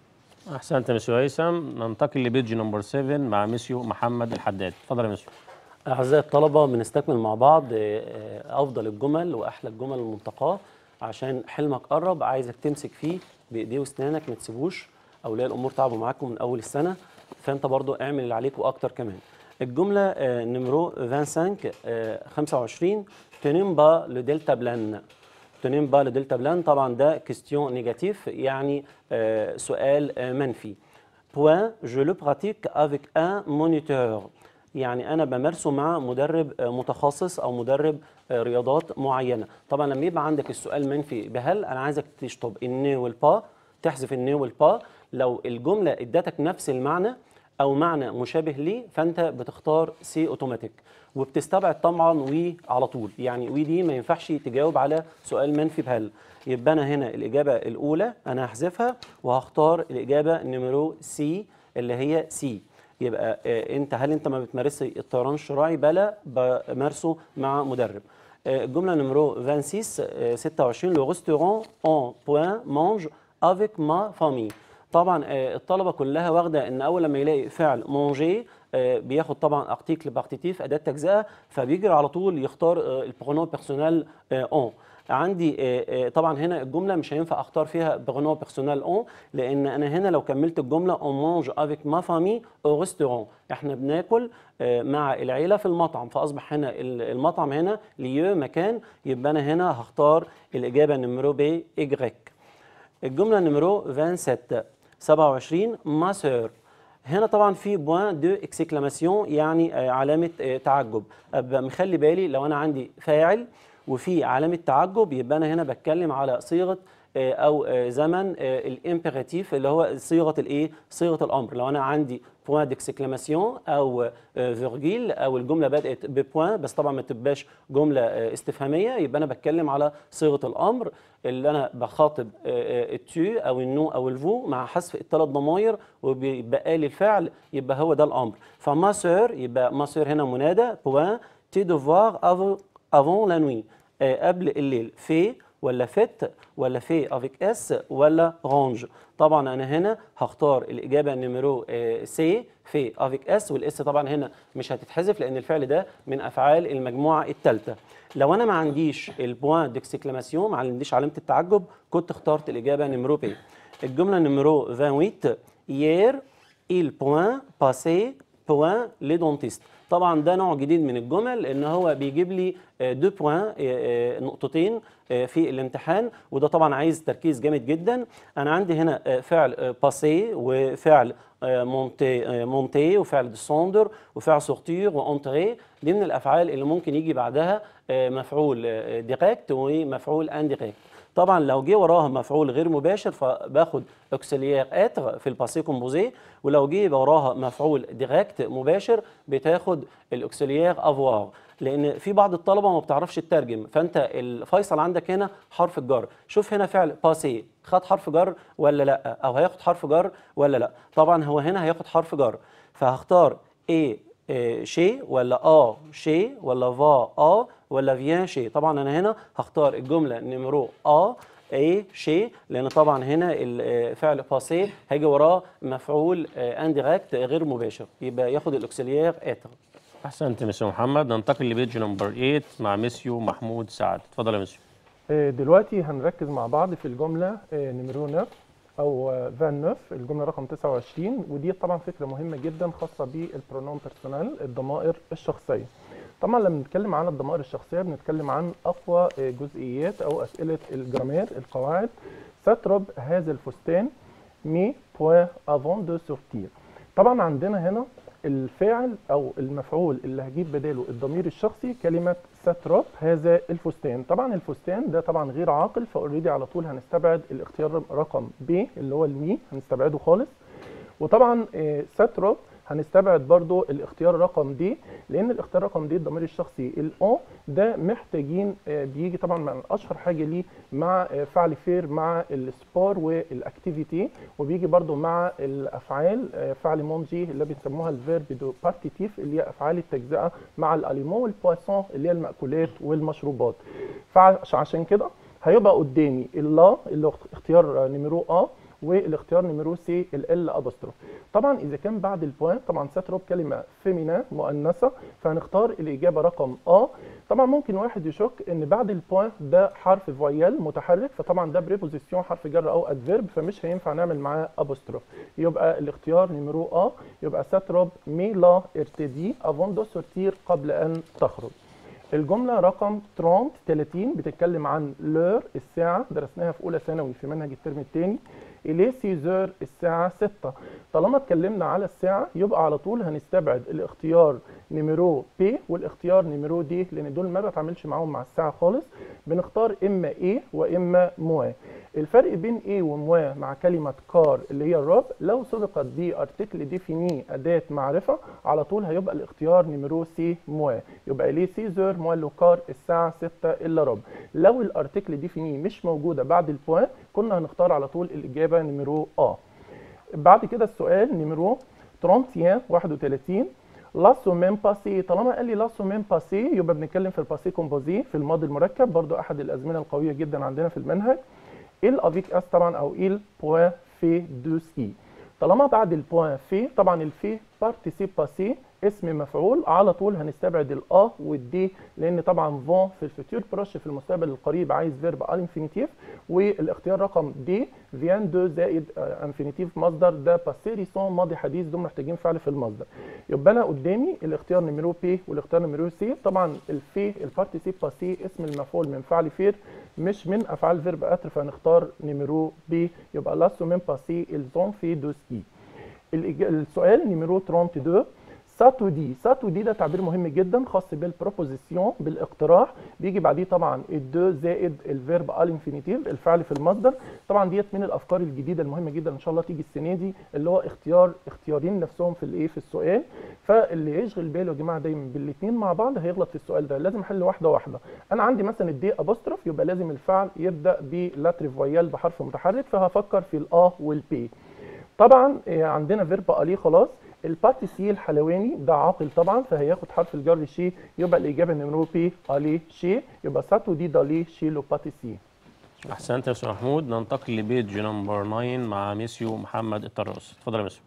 احسنت يا مسيو هيثم ننتقل لبيج نمبر 7 مع مسيو محمد الحداد اتفضل يا مسيو أعزائي الطلبة بنستكمل مع بعض آه، آه، أفضل الجمل وأحلى الجمل المنتقاة عشان حلمك قرب عايزك تمسك فيه بإيديه وأسنانك ما تسيبوش أولياء الأمور تعبوا معاكم من أول السنة فأنت برضو اعمل اللي عليك وأكتر كمان الجملة آه، نمرو 25 آه، 25 تنم با لو دلتا بلان تنم با لو دلتا بلان طبعا ده كيستيون نيجاتيف يعني آه، سؤال آه، منفي بوان جو لو براتيك افيك ان مونيتور يعني انا بمارسه مع مدرب آه، متخصص او مدرب آه، رياضات معينه طبعا لما يبقى عندك السؤال منفي بهل انا عايزك تشطب الني والبا تحذف الني والبا لو الجمله ادتك نفس المعنى او معنى مشابه ليه فانت بتختار سي اوتوماتيك وبتستبعد طبعا وي على طول يعني وي دي ما ينفعش تجاوب على سؤال منفي بهل يبقى انا هنا الاجابه الاولى انا هحذفها وهختار الاجابه نمرو سي اللي هي سي يبقى آه، انت هل انت ما بتمارسش الطيران الشراعي بلا بمارسه مع مدرب آه، الجمله نمرو 26 آه، 26 لو ريستورون اون بوان مانج افيك ما فامي طبعا آه، الطلبه كلها واخده ان اول لما يلاقي فعل مونجي آه، بياخد طبعا ارتيكل بارتيتيف اداه تجزئه فبيجري على طول يختار البرونو بيرسونيل اون عندي آه، آه، طبعا هنا الجمله مش هينفع اختار فيها برونو بيرسونيل اون لان انا هنا لو كملت الجمله اون مانج افيك ما فامي او ريستورون احنا بناكل آه، مع العيله في المطعم فاصبح هنا ال- المطعم هنا ليو مكان يبقى انا هنا هختار الاجابه نمرو بي ايجريك الجمله نمرو 27 27 ما سور هنا طبعا في بوان دو اكسكلاماسيون يعني آه، علامه آه، تعجب ابقى مخلي بالي لو انا عندي فاعل وفي علامه تعجب يبقى انا هنا بتكلم على صيغه آه، او آه، زمن الامبيراتيف اللي هو صيغه الايه صيغه الامر لو انا عندي بوان ديكسكلاماسيون او فيرجيل او الجمله بدات ببوان بس طبعا ما تبقاش جمله آه، استفهاميه يبقى انا بتكلم على صيغه الامر اللي انا بخاطب آه، آه، التو او النو او الفو مع حذف الثلاث ضماير وبيبقى لي الفعل يبقى هو ده الامر فما سور يبقى ما سور هنا منادى بوان تي دوفوار افون لا نوي قبل الليل في ولا فت ولا في افيك اس ولا رونج طبعا انا هنا هختار الاجابه نمرو سي في افيك اس والاس طبعا هنا مش هتتحذف لان الفعل ده من افعال المجموعه الثالثه لو انا ما عنديش البوان ديكسكلاماسيون ما عنديش علامه التعجب كنت اخترت الاجابه نمرو بي الجمله نمرو 28 hier il point passé point les dentistes طبعا ده نوع جديد من الجمل لان هو بيجيب لي آه، دو بوان آه، آه، نقطتين آه، في الامتحان وده طبعا عايز تركيز جامد جدا انا عندي هنا آه، فعل باسي وفعل آه، مونتي آه، مونتي وفعل ديسوندر وفعل سورتير وانتري دي من الافعال اللي ممكن يجي بعدها آه، مفعول آه، ديريكت ومفعول انديريكت طبعا لو جه وراها مفعول غير مباشر فباخد اوكسيليير اتر في الباسي كومبوزي ولو جه وراها مفعول ديريكت مباشر بتاخد الاوكسيليير افوار لان في بعض الطلبه ما بتعرفش تترجم فانت الفيصل عندك هنا حرف الجر شوف هنا فعل باسي خد حرف جر ولا لا او هياخد حرف جر ولا لا طبعا هو هنا هياخد حرف جر فهختار ايه إيه شي ولا اه شي ولا فا اه ولا فيان شي طبعا انا هنا هختار الجمله نمرو اه ايه شيء لان طبعا هنا الفعل باسي هيجي وراه مفعول انديركت غير مباشر يبقى ياخد الاكسليير اتر احسنت مسيو محمد ننتقل لبيج نمبر 8 مع مسيو محمود سعد اتفضل يا مسيو آه، دلوقتي هنركز مع بعض في الجملة آه، نمرو 9 أو آه، 29 الجملة رقم 29 ودي طبعا فكرة مهمة جدا خاصة بالبرونوم بيرسونال الضمائر الشخصية. طبعا لما بنتكلم عن الضمائر الشخصية بنتكلم عن أقوى آه، جزئيات أو أسئلة الجرامير القواعد سترب هذا الفستان مي بوان افون دو سورتير طبعا عندنا هنا الفاعل او المفعول اللي هجيب بداله الضمير الشخصي كلمه سترب هذا الفستان طبعا الفستان ده طبعا غير عاقل فاوريدي على طول هنستبعد الاختيار رقم ب اللي هو المي هنستبعده خالص وطبعا آه، سترب هنستبعد برضو الاختيار رقم دي لان الاختيار رقم دي الضمير الشخصي الاو ده محتاجين آه، بيجي طبعا مع اشهر حاجه ليه مع آه، فعل فير مع السبور والاكتيفيتي وبيجي برضو مع الافعال آه، فعل مونجي اللي بنسموها الفيرب دو بارتيتيف اللي هي افعال التجزئه مع الاليمون والبواسون اللي هي المأكولات والمشروبات فعشان كده هيبقى قدامي اللا اللي هو اختيار نمرو ا والاختيار نمرو سي ال ابوستروف طبعا اذا كان بعد البوان طبعا ساتروب كلمه فيمينا مؤنثه فهنختار الاجابه رقم ا طبعا ممكن واحد يشك ان بعد البوان ده حرف فويال متحرك فطبعا ده بريبوزيسيون حرف جر او ادفيرب فمش هينفع نعمل معاه ابوستروف يبقى الاختيار نمرو ا يبقى ساتروب مي لا ارتدي افون دو سورتير قبل ان تخرج الجملة رقم 30 30 بتتكلم عن لور الساعة درسناها في أولى ثانوي في منهج الترم الثاني إليه سيزور الساعة 6 طالما اتكلمنا على الساعة يبقى على طول هنستبعد الاختيار نمرو بي والاختيار نمرو دي لأن دول ما بتعاملش معاهم مع الساعة خالص بنختار إما إيه وإما موا الفرق بين إيه وموا مع كلمة كار اللي هي الرب لو سبقت بارتكل ديفيني أداة معرفة على طول هيبقى الاختيار نمرو سي موا يبقى ليه سيزور موا لو كار الساعة 6 إلا ربع لو الارتكل ديفيني مش موجودة بعد البوان كنا هنختار على طول الإجابة نمرو آ بعد كده السؤال نمرو 31 31 لا سومين باسي طالما قال لي لا سومين باسي يبقى بنتكلم في الباسي كومبوزي في الماضي المركب برضو احد الازمنه القويه جدا عندنا في المنهج il avec اس طبعا او il point في دو سي طالما بعد البوان في طبعا الفي بارتيسيب باسي اسم مفعول على طول هنستبعد الاه والدي لان طبعا فون في الفيتور بروش في المستقبل القريب عايز فيرب الانفينيتيف والاختيار رقم دي فيان دو زائد انفينيتيف مصدر ده باسي ريسون ماضي حديث دول محتاجين فعل في المصدر يبقى انا قدامي الاختيار نمرو بي والاختيار نمرو سي طبعا الفي البارتيسيب باسي اسم المفعول من فعل فير مش من افعال فيرب اتر فهنختار نمرو بي يبقى لا سومين باسي الزون في دو سكي الإج- السؤال نمرو 32 ساتو دي ساتو دي ده تعبير مهم جدا خاص بالبروبوزيسيون بالاقتراح بيجي بعديه طبعا الدو زائد الفيرب الانفينيتيف الفعل في المصدر طبعا ديت من الافكار الجديده المهمه جدا ان شاء الله تيجي السنه دي اللي هو اختيار اختيارين نفسهم في الايه في السؤال فاللي يشغل باله يا جماعه دايما بالاثنين مع بعض هيغلط في السؤال ده لازم احل واحده واحده انا عندي مثلا الدي ابوستروف يبقى لازم الفعل يبدا بلاتري فويال بحرف متحرك فهفكر في الاه والبي طبعا آه، عندنا فيرب الي خلاص الباتيسي الحلواني ده عاقل طبعا فهياخد حرف الجر شي يبقى الاجابه نمرو بي الي شي يبقى ساتو دي دالي شي لو باتيسي احسنت يا استاذ محمود ننتقل لبيج نمبر 9 مع ميسيو محمد الطراس اتفضل يا ميسيو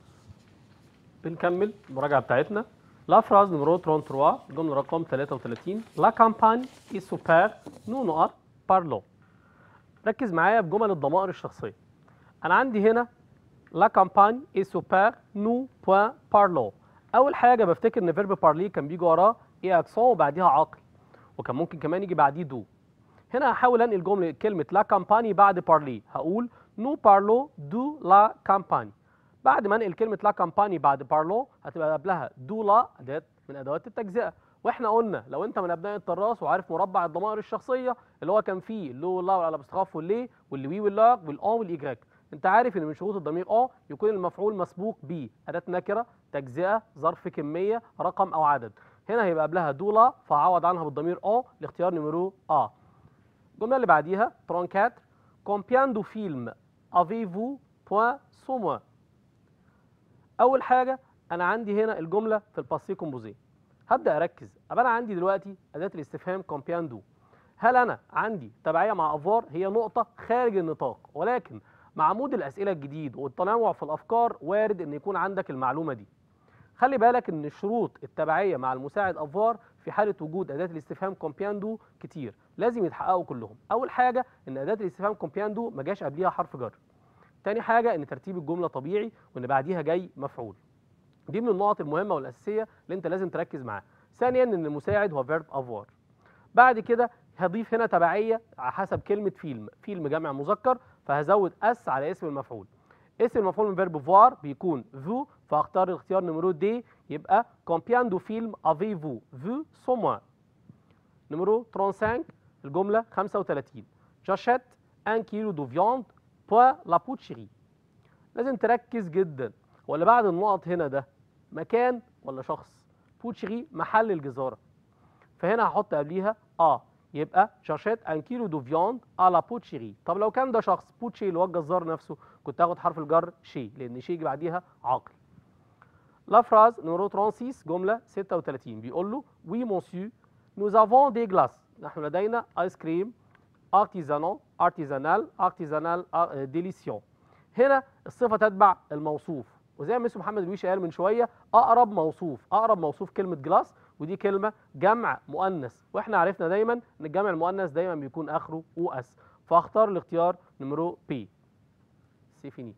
بنكمل المراجعه بتاعتنا لا فراز نمرو 33 جمله رقم 33 لا كامباني اي سوبر نو نقط بارلو ركز معايا بجمل الضمائر الشخصيه انا عندي هنا لا كامباني اي سوبر نو بوان بارلو اول حاجه بفتكر ان فيرب بارلي كان بيجي وراه ايه اكسون وبعديها عاقل وكان ممكن كمان يجي بعديه دو هنا هحاول انقل جمله كلمه لا كامباني بعد بارلي هقول نو بارلو دو لا كامباني بعد ما انقل كلمه لا كامباني بعد بارلو هتبقى قبلها دو لا اداه من ادوات التجزئه واحنا قلنا لو انت من ابناء الطراس وعارف مربع الضمائر الشخصيه اللي هو كان فيه لو لا والابستراف واللي واللي وي واللا والاون والايجريك انت عارف ان من شروط الضمير اه يكون المفعول مسبوق ب اداه نكره تجزئه ظرف كميه رقم او عدد هنا هيبقى قبلها دولا فاعوض عنها بالضمير اه لاختيار نمرو ا الجمله اللي بعديها 34 combien de films avez-vous point sur moi اول حاجه انا عندي هنا الجمله في الباسي كومبوزي هبدا اركز ابقى انا عندي دلوقتي اداه الاستفهام كومبيان دو هل انا عندي تبعيه مع افوار هي نقطه خارج النطاق ولكن مع عمود الاسئله الجديد والتنوع في الافكار وارد ان يكون عندك المعلومه دي خلي بالك ان شروط التبعيه مع المساعد افوار في حاله وجود اداه الاستفهام كومبياندو كتير لازم يتحققوا كلهم اول حاجه ان اداه الاستفهام كومبياندو ما جاش قبليها حرف جر تاني حاجه ان ترتيب الجمله طبيعي وان بعديها جاي مفعول دي من النقط المهمه والاساسيه اللي انت لازم تركز معاها ثانيا ان المساعد هو فيرب افوار بعد كده هضيف هنا تبعيه على حسب كلمه فيلم فيلم جمع مذكر فهزود اس على اسم المفعول اسم المفعول من فيرب فوار بيكون فو فاختار الاختيار نمرو دي يبقى combien de films avez-vous vu sans moi نمرو 35 الجمله 35 j'achète un kilo de viande pour la boucherie لازم تركز جدا ولا بعد النقط هنا ده مكان ولا شخص بوتشري محل الجزاره فهنا هحط قبليها اه يبقى جاشيت ان كيلو دو فياند على بوتشيري طب لو كان ده شخص بوتشي اللي هو الجزار نفسه كنت هاخد حرف الجر شي لان شي يجي بعديها عاقل لا فراز نمرو 36 جمله 36 بيقول له وي مونسيو نوز افون دي جلاس نحن لدينا ايس كريم ارتيزانال ارتيزانال ارتيزانال ديليسيون هنا الصفه تتبع الموصوف وزي ما مستر محمد الويشي قال من شويه اقرب موصوف اقرب موصوف كلمه جلاس ودي كلمه جمع مؤنث واحنا عرفنا دايما ان الجمع المؤنث دايما بيكون اخره او اس فاختار الاختيار نمرو بي سيفيني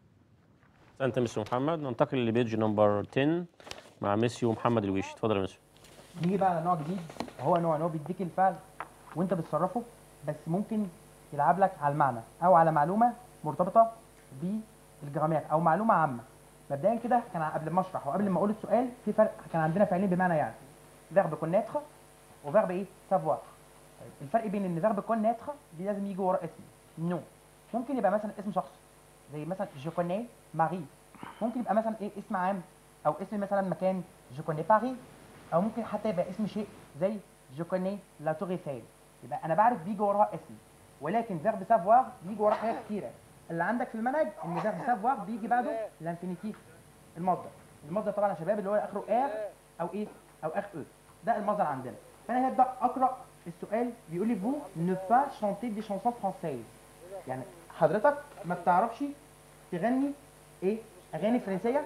انت مستر محمد ننتقل لبيج نمبر 10 مع ميسيو محمد الويشي اتفضل يا ميسيو نيجي بقى على نوع جديد وهو نوع ان هو بيديك الفعل وانت بتصرفه بس ممكن يلعب لك على المعنى او على معلومه مرتبطه بالجرامير او معلومه عامه مبدئيا كده كان قبل ما اشرح وقبل ما اقول السؤال في فرق كان عندنا فعلين بمعنى يعني فيرب كونيتر وفيرب ايه سافوار طيب الفرق بين ان فيرب كونيتر دي لازم يجي ورا اسم نو ممكن يبقى مثلا اسم شخص زي مثلا جو كوني ماري ممكن يبقى مثلا ايه اسم عام او اسم مثلا مكان جو كوني باري او ممكن حتى يبقى اسم شيء زي جو كوني لا تور ايفيل يبقى انا بعرف بيجي وراها اسم ولكن فيرب سافوار بيجي وراه حاجات كتيره اللي عندك في المنهج ان فيرب سافوار بيجي بعده الانفينيتيف المصدر المصدر طبعا يا شباب اللي هو اخره ار او ايه او اخ او ده المصدر عندنا فانا هبدا اقرا السؤال بيقول لي فو ne pas chanter des chansons françaises يعني حضرتك ما بتعرفش تغني ايه اغاني فرنسيه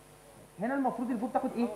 هنا المفروض الفو بتاخد ايه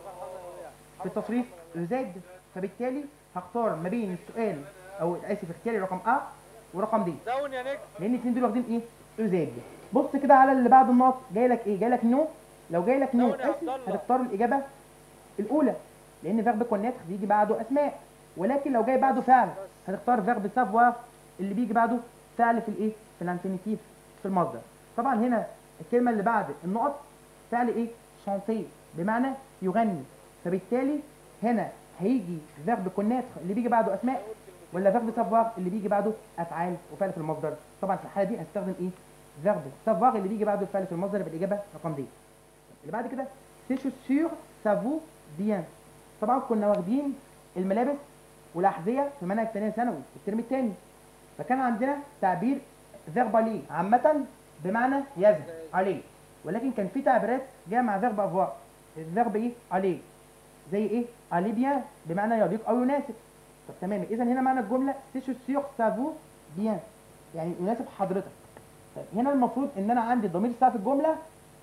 في التصريف زاد فبالتالي هختار ما بين السؤال او اسف اختياري رقم ا ورقم دي لان الاثنين دول واخدين ايه زاد بص كده على اللي بعد النقط جاي لك ايه جاي لك نو لو جاي لك نو اسم هتختار الاجابه الاولى لان فيرب كونيتر بيجي بعده اسماء ولكن لو جاي بعده فعل هتختار فيرب سافوار اللي بيجي بعده فعل في الايه في الانفينيتيف في المصدر طبعا هنا الكلمه اللي بعد النقط فعل ايه شانتي بمعنى يغني فبالتالي هنا هيجي فيرب كونيتر اللي بيجي بعده اسماء ولا فيرب سافوار اللي بيجي بعده افعال وفعل في المصدر طبعا في الحاله دي هستخدم ايه فيرب سافوار اللي بيجي بعده الفعل في المصدر يبقى الاجابه رقم دي اللي بعد كده سي شوسور سافو بيان طبعا كنا واخدين الملابس والاحذيه في منهج ثانيه ثانوي الترم الثاني فكان عندنا تعبير فيرب عليه عامه بمعنى يزن عليه ولكن كان في تعبيرات جايه مع فيرب افوار الفيرب ايه عليه زي ايه عليه بيان بمعنى يليق او يناسب طب تمام اذا هنا معنى الجمله سي شوسور سافو بيان يعني يناسب حضرتك طيب هنا المفروض ان انا عندي ضمير ساعه في الجمله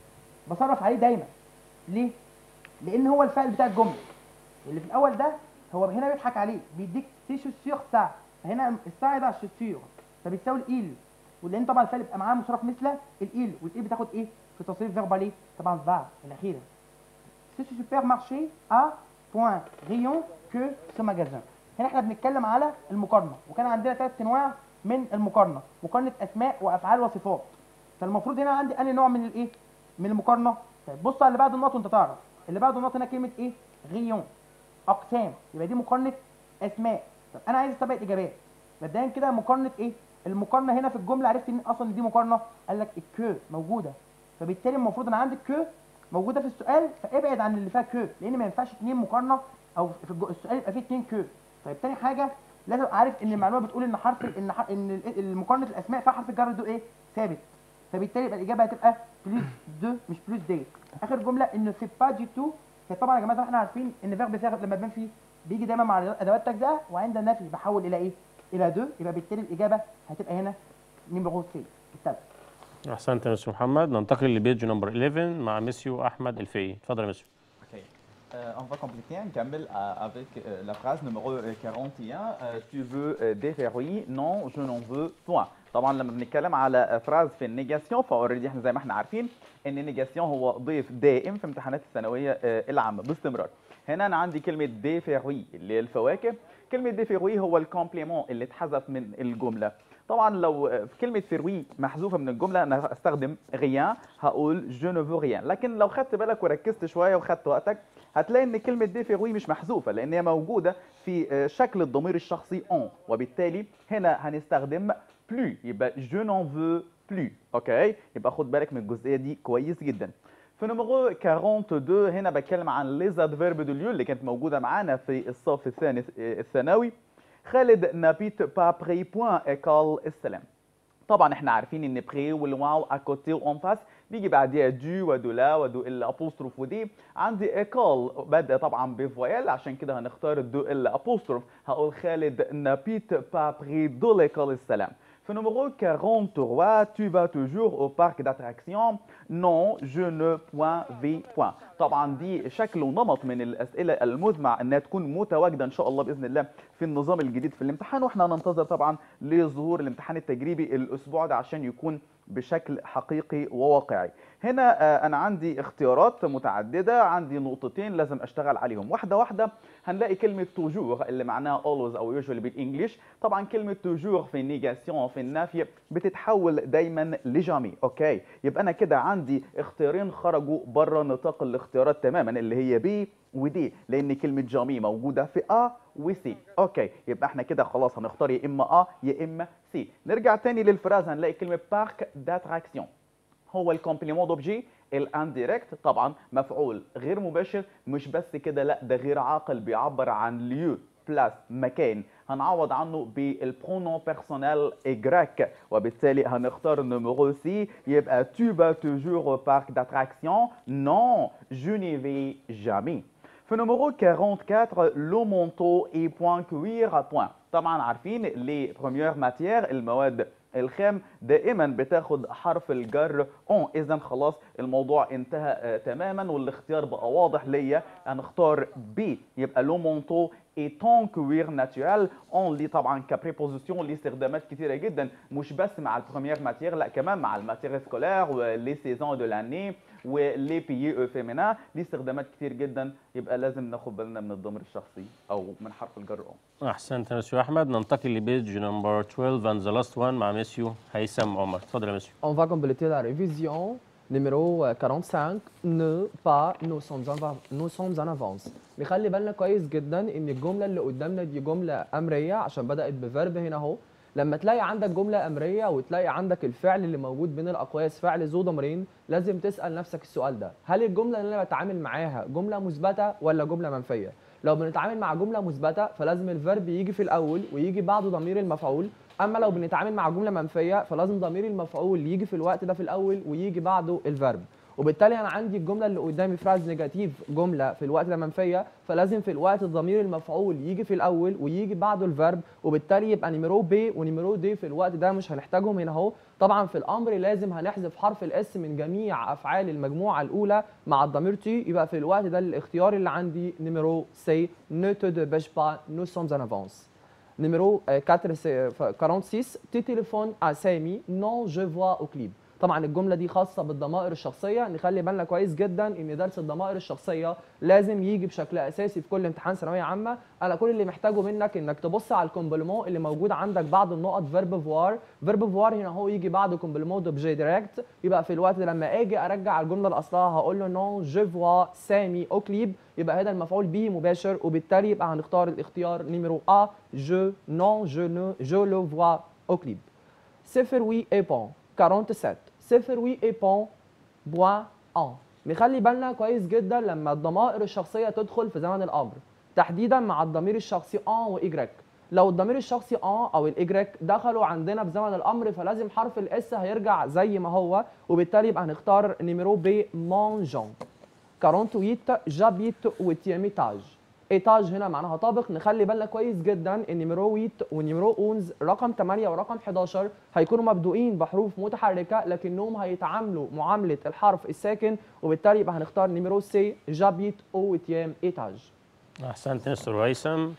بصرف عليه دايما ليه لان هو الفعل بتاع الجمله اللي في الاول ده هو هنا بيضحك عليه بيديك سي شوسيور ساعه فهنا الساعه ده على الشوسيور فبتساوي الايل ولان طبعا الفعل بيبقى معاه مصرف مثل الايل والايل بتاخد ايه في تصريف فيرب عليه طبعا فا الاخيره سي سوبر مارشي ا بوان ريون كو سو ماجازان هنا احنا بنتكلم على المقارنه وكان عندنا ثلاث انواع من المقارنه مقارنه اسماء وافعال وصفات فالمفروض هنا عندي انهي نوع من الايه من المقارنه طيب بص على اللي بعد النقط وانت تعرف اللي بعد النقط هنا كلمه ايه غيون اقسام يبقى دي مقارنه اسماء طب انا عايز استبعد اجابات مبدئيا كده مقارنه ايه المقارنه هنا في الجمله عرفت ان اصلا دي مقارنه قال لك الكو موجوده فبالتالي المفروض انا عندي كو موجوده في السؤال فابعد عن اللي فيها كو لان ما ينفعش اتنين مقارنه او في الج- السؤال يبقى فيه اتنين كو طيب تاني حاجه لازم عارف ان المعلومه بتقول ان حرف ال- ان ح- ان ال- مقارنه الاسماء فيها حرف الجر ده ايه ثابت فبالتالي يبقى الاجابه هتبقى بلوس دو مش بلوس دي اخر جمله انه سي با دي تو فطبعا يا جماعه زي ما احنا عارفين ان فيرب فيرب لما بان فيه بيجي دايما مع ادوات تجزئه وعند النفي بحول الى ايه الى 2 يبقى بالتالي الاجابه هتبقى هنا نيميرو سي الثالث احسنت يا مستر محمد ننتقل لبيج نمبر 11 مع ميسيو احمد الفي اتفضل يا ميسيو Ok. Euh, on va compliquer نكمل euh, avec euh, la phrase numéro euh, 41 euh, tu veux euh, des fruits non je n'en veux point طبعا لما بنتكلم على فراز في النيجاسيون فاوريدي احنا زي ما احنا عارفين ان النيجاسيون هو ضيف دائم في امتحانات الثانويه آه، العامه باستمرار هنا انا عندي كلمه دي فيروي اللي هي الفواكه كلمه دي فيروي هو الكومبليمون اللي اتحذف من الجمله طبعا لو آه، في كلمه فيروي محذوفه من الجمله انا هستخدم غيان هقول جو نو فو غيان لكن لو خدت بالك وركزت شويه وخدت وقتك هتلاقي ان كلمه دي فيروي مش محذوفه لان هي موجوده في آه، شكل الضمير الشخصي اون وبالتالي هنا هنستخدم بلو يبقى جو نون فو بلو اوكي يبقى خد بالك من الجزئيه دي كويس جدا في نمرو 42 هنا بتكلم عن ليز ادفيرب دو ليو اللي كانت موجوده معانا في الصف الثاني آه، الثانوي خالد نابيت با بري بوان ايكال السلام طبعا احنا عارفين ان بري والواو اكوتي اون فاس بيجي بعديها دو ودو لا ودو ال ابوستروف ودي عندي ايكال بادئه طبعا بفويل عشان كده هنختار الدو ال ابوستروف هقول خالد نابيت با بري دو ليكال السلام في numéro 43 tu vas toujours au parc d'attractions non je ne point vais point طبعا دي شكل ونمط من الاسئله المزمع انها تكون متواجده ان شاء الله باذن الله في النظام الجديد في الامتحان واحنا هننتظر طبعا لظهور الامتحان التجريبي الاسبوع ده عشان يكون بشكل حقيقي وواقعي هنا آه، انا عندي اختيارات متعدده عندي نقطتين لازم اشتغل عليهم واحده واحده هنلاقي كلمه توجور اللي معناها always او usually بالانجلش طبعا كلمه توجور في النيجاسيون في النافيه بتتحول دايما لجامي اوكي يبقى انا كده عندي اختيارين خرجوا بره نطاق الاختيارات تماما اللي هي بي ودي لان كلمه جامي موجوده في ا وسي اوكي يبقى احنا كده خلاص هنختار يا اما ا يا اما سي نرجع تاني للفراز هنلاقي كلمه بارك داتراكسيون هو الكومبليمون دوبجي الانديركت طبعا مفعول غير مباشر مش بس كده لا ده غير عاقل بيعبر عن ليو بلاس مكان هنعوض عنه بالبرونون بيرسونيل اجراك وبالتالي هنختار نمرو سي يبقى tu vas toujours au parc d'attraction non je n'y vais jamais في نمرو 44 لو مونتو اي بوان كوير بوان طبعا عارفين لي بروميير ماتيير المواد الخام دائما بتاخد حرف الجر اون اذا خلاص الموضوع انتهى آه تماما والاختيار بقى واضح ليا هنختار بي يبقى لو مونتو اي تون كوير ناتورال اون لي طبعا كبريبوزيسيون ليه استخدامات كتيره جدا مش بس مع البروميير ماتيير لا كمان مع الماتيير سكولير ولي سيزون دو لاني ولي بيي او فيمينا ليه استخدامات كتير جدا يبقى لازم ناخد بالنا من الضمير الشخصي او من حرف الجر اون احسنت يا ميسيو احمد ننتقل لبيج نمبر 12 and the last one مع ميسيو هيثم عمر اتفضل يا ميسيو On va compléter la révision. Numéro euh, 45 ne pas nous sommes en, av- nous sommes en avance نخلي بالنا كويس جدا ان الجمله اللي قدامنا دي جمله امريه عشان بدات بفيرب هنا اهو لما تلاقي عندك جمله امريه وتلاقي عندك الفعل اللي موجود بين الاقواس فعل ذو ضميرين لازم تسال نفسك السؤال ده هل الجمله اللي انا بتعامل معاها جمله مثبته ولا جمله منفيه لو بنتعامل مع جمله مثبته فلازم الفيرب يجي في الاول ويجي بعده ضمير المفعول اما لو بنتعامل مع جمله منفيه فلازم ضمير المفعول يجي في الوقت ده في الاول ويجي بعده الفيرب وبالتالي انا عندي الجمله اللي قدامي فراز نيجاتيف جمله في الوقت ده منفيه فلازم في الوقت الضمير المفعول يجي في الاول ويجي بعده الفيرب وبالتالي يبقى نيميرو بي ونيميرو دي في الوقت ده مش هنحتاجهم هنا اهو طبعا في الامر لازم هنحذف حرف الاس من جميع افعال المجموعه الاولى مع الضمير تي يبقى في الوقت ده الاختيار اللي عندي نيميرو سي ne te dépêche pas nous sommes en avance Numéro euh, 4, c'est, euh, 46 tu téléphones à Samy non je vois au clip طبعا الجمله دي خاصه بالضمائر الشخصيه نخلي بالنا كويس جدا ان درس الضمائر الشخصيه لازم يجي بشكل اساسي في كل امتحان ثانويه عامه انا كل اللي محتاجه منك انك تبص على الكومبلمون اللي موجود عندك بعد النقط فيرب فوار فيرب فوار هنا هو يجي بعده كومبلمون دوبجي دايركت يبقى في الوقت ده لما اجي ارجع الجمله لاصلها هقول له نون جو فوا سامي او كليب يبقى هذا المفعول به مباشر وبالتالي يبقى هنختار الاختيار نيميرو ا جو نون جو نو جو لو فوا او كليب صفر وي اي بون 47 صفر وي اي بون بوا ان نخلي بالنا كويس جدا لما الضمائر الشخصيه تدخل في زمن الامر تحديدا مع الضمير الشخصي ان وايجريك لو الضمير الشخصي ان او الايجريك دخلوا عندنا في زمن الامر فلازم حرف الاس هيرجع زي ما هو وبالتالي يبقى هنختار نيميرو بي مانجون 48 j'habite au huitième étage ايتاج هنا معناها طابق نخلي بالنا كويس جدا ان نيميرو 8 ونيميرو 11 رقم 8 ورقم 11 هيكونوا مبدوئين بحروف متحركه لكنهم هيتعاملوا معامله الحرف الساكن وبالتالي يبقى هنختار نيميرو سي جابيت او تيام ايتاج احسنت مستر هيثم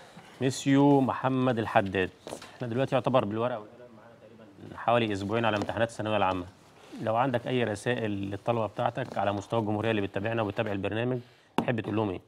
مسيو محمد الحداد احنا دلوقتي يعتبر بالورقه والقلم معانا تقريبا حوالي اسبوعين على امتحانات الثانويه العامه لو عندك اي رسائل للطلبه بتاعتك على مستوى الجمهوريه اللي بتتابعنا وبتتابع البرنامج تحب تقول لهم ايه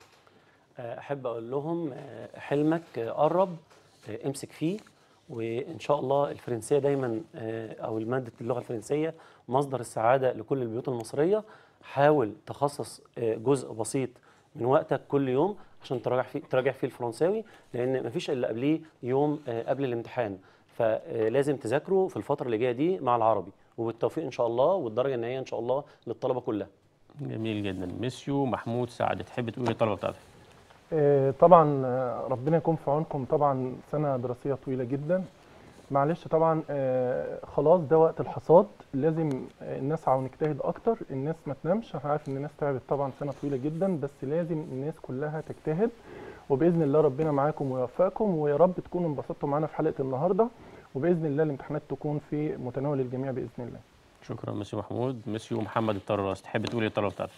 احب اقول لهم آه، حلمك آه، قرب آه، امسك فيه وان شاء الله الفرنسيه دايما آه، او ماده اللغه الفرنسيه مصدر السعاده لكل البيوت المصريه حاول تخصص آه، جزء بسيط من وقتك كل يوم عشان تراجع فيه تراجع فيه الفرنساوي لان مفيش الا قبليه يوم آه، قبل الامتحان فلازم تذاكروا في الفتره اللي جايه دي مع العربي وبالتوفيق ان شاء الله والدرجه النهائيه ان شاء الله للطلبه كلها جميل جدا مسيو محمود سعد تحب تقول للطلبه بتاعتك آه، طبعا آه، ربنا يكون في عونكم طبعا سنه دراسيه طويله جدا معلش طبعا آه، خلاص ده وقت الحصاد لازم آه، نسعى ونجتهد اكتر الناس ما تنامش انا عارف ان الناس تعبت طبعا سنه طويله جدا بس لازم الناس كلها تجتهد وباذن الله ربنا معاكم ويوفقكم ويا رب تكونوا انبسطتوا معانا في حلقه النهارده وباذن الله الامتحانات تكون في متناول الجميع باذن الله شكرا مسيو محمود مسيو محمد الطراس تحب تقول للطلبه بتاعتك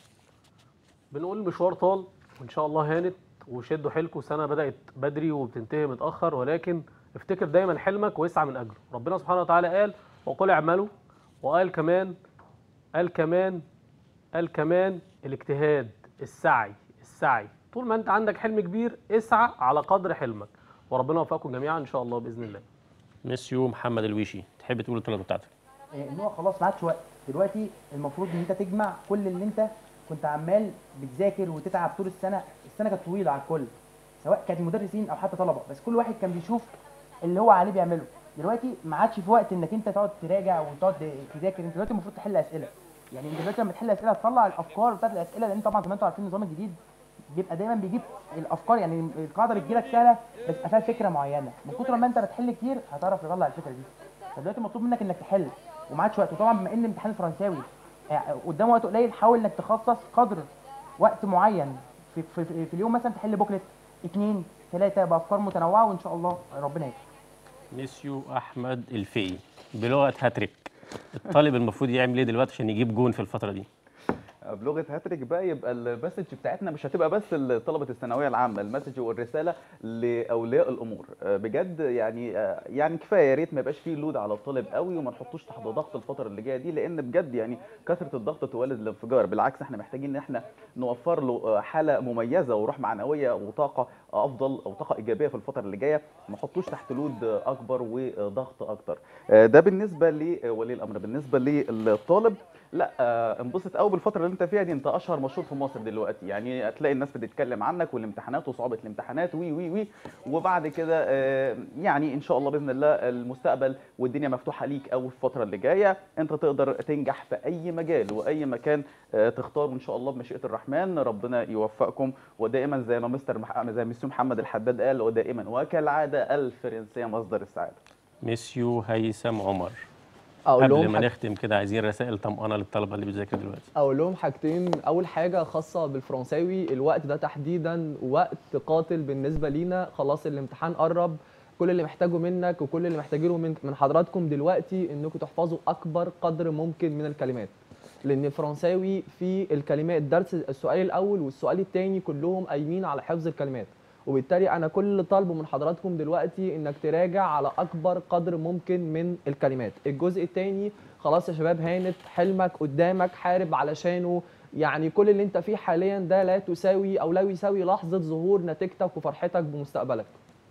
بنقول المشوار طال وان شاء الله هانت وشدوا حيلكم سنه بدات بدري وبتنتهي متاخر ولكن افتكر دايما حلمك واسعى من اجله ربنا سبحانه وتعالى قال وقل اعملوا وقال كمان قال كمان قال كمان الاجتهاد السعي السعي طول ما انت عندك حلم كبير اسعى على قدر حلمك وربنا يوفقكم جميعا ان شاء الله باذن الله مسيو محمد الويشي تحب تقول للطلبه بتاعتك آه، ان هو خلاص ما عادش وقت دلوقتي المفروض ان انت تجمع كل اللي انت كنت عمال بتذاكر وتتعب طول السنه السنه كانت طويله على الكل سواء كانت مدرسين او حتى طلبه بس كل واحد كان بيشوف اللي هو عليه بيعمله دلوقتي ما عادش في وقت انك انت تقعد تراجع وتقعد تذاكر انت دلوقتي المفروض تحل اسئله يعني انت دلوقتي لما تحل اسئله تطلع الافكار بتاعت الاسئله لان طبعا زي ما انتم عارفين النظام الجديد بيبقى دايما بيجيب الافكار يعني القاعده بتجيلك سهله بس بيبقى فيها فكره معينه من كتر ما انت بتحل كتير هتعرف تطلع الفكره دي فدلوقتي مطلوب منك انك تحل وما عادش وقت وطبعا بما ان الامتحان الفرنساوي يعني قدام وقت قليل حاول انك تخصص قدر وقت معين في, في, في, في اليوم مثلا تحل بوكلت اثنين ثلاثه بافكار متنوعه وان شاء الله ربنا يكرم مسيو احمد الفقي بلغه هاتريك الطالب المفروض يعمل ايه دلوقتي عشان يجيب جون في الفتره دي بلغه هاتريك بقى يبقى المسج بتاعتنا مش هتبقى بس لطلبه الثانويه العامه المسج والرساله لاولياء الامور آه، بجد يعني آه، يعني كفايه يا ريت ما يبقاش فيه لود على الطالب قوي وما نحطوش تحت ضغط الفتره اللي جايه دي لان بجد يعني كثره الضغط تولد الانفجار بالعكس احنا محتاجين ان احنا نوفر له آه، حاله مميزه وروح معنويه وطاقه افضل او طاقه ايجابيه في الفتره اللي جايه ما نحطوش تحت لود آه، اكبر وضغط اكتر آه، ده بالنسبه لولي الامر بالنسبه للطالب لا آه، انبسط قوي بالفتره اللي انت فيها دي انت اشهر مشهور في مصر دلوقتي يعني هتلاقي الناس بتتكلم عنك والامتحانات وصعوبه الامتحانات وي وي وي وبعد كده آه، يعني ان شاء الله باذن الله المستقبل والدنيا مفتوحه ليك قوي في الفتره اللي جايه انت تقدر تنجح في اي مجال واي مكان آه، تختاره ان شاء الله بمشيئه الرحمن ربنا يوفقكم ودائما زي ما مستر مح... زي مستر محمد الحداد قال ودائما وكالعاده الفرنسيه مصدر السعاده مسيو هيثم عمر اقول قبل لهم ما حاج- نختم كده عايزين رسائل طمأنة للطلبه اللي بتذاكر دلوقتي اقول لهم حاجتين اول حاجه خاصه بالفرنساوي الوقت ده تحديدا وقت قاتل بالنسبه لينا خلاص الامتحان قرب كل اللي محتاجه منك وكل اللي محتاجينه من من حضراتكم دلوقتي انكم تحفظوا اكبر قدر ممكن من الكلمات لان الفرنساوي في الكلمات درس السؤال الاول والسؤال الثاني كلهم قايمين على حفظ الكلمات وبالتالي انا كل اللي طالبه من حضراتكم دلوقتي انك تراجع على اكبر قدر ممكن من الكلمات الجزء الثاني خلاص يا شباب هانت حلمك قدامك حارب علشانه يعني كل اللي انت فيه حاليا ده لا تساوي او لا يساوي لحظه ظهور نتيجتك وفرحتك بمستقبلك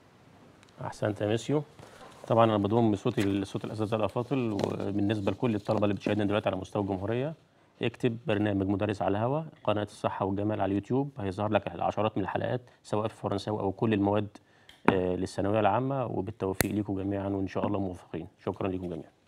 احسنت يا ميسيو طبعا انا بضم صوتي صوت الاساتذه الافاضل وبالنسبه لكل الطلبه اللي بتشاهدنا دلوقتي على مستوى الجمهوريه اكتب برنامج مدرس على الهواء قناه الصحه والجمال على اليوتيوب هيظهر لك العشرات من الحلقات سواء في الفرنساوي او كل المواد آه، للثانويه العامه وبالتوفيق ليكم جميعا وان شاء الله موفقين شكرا لكم جميعا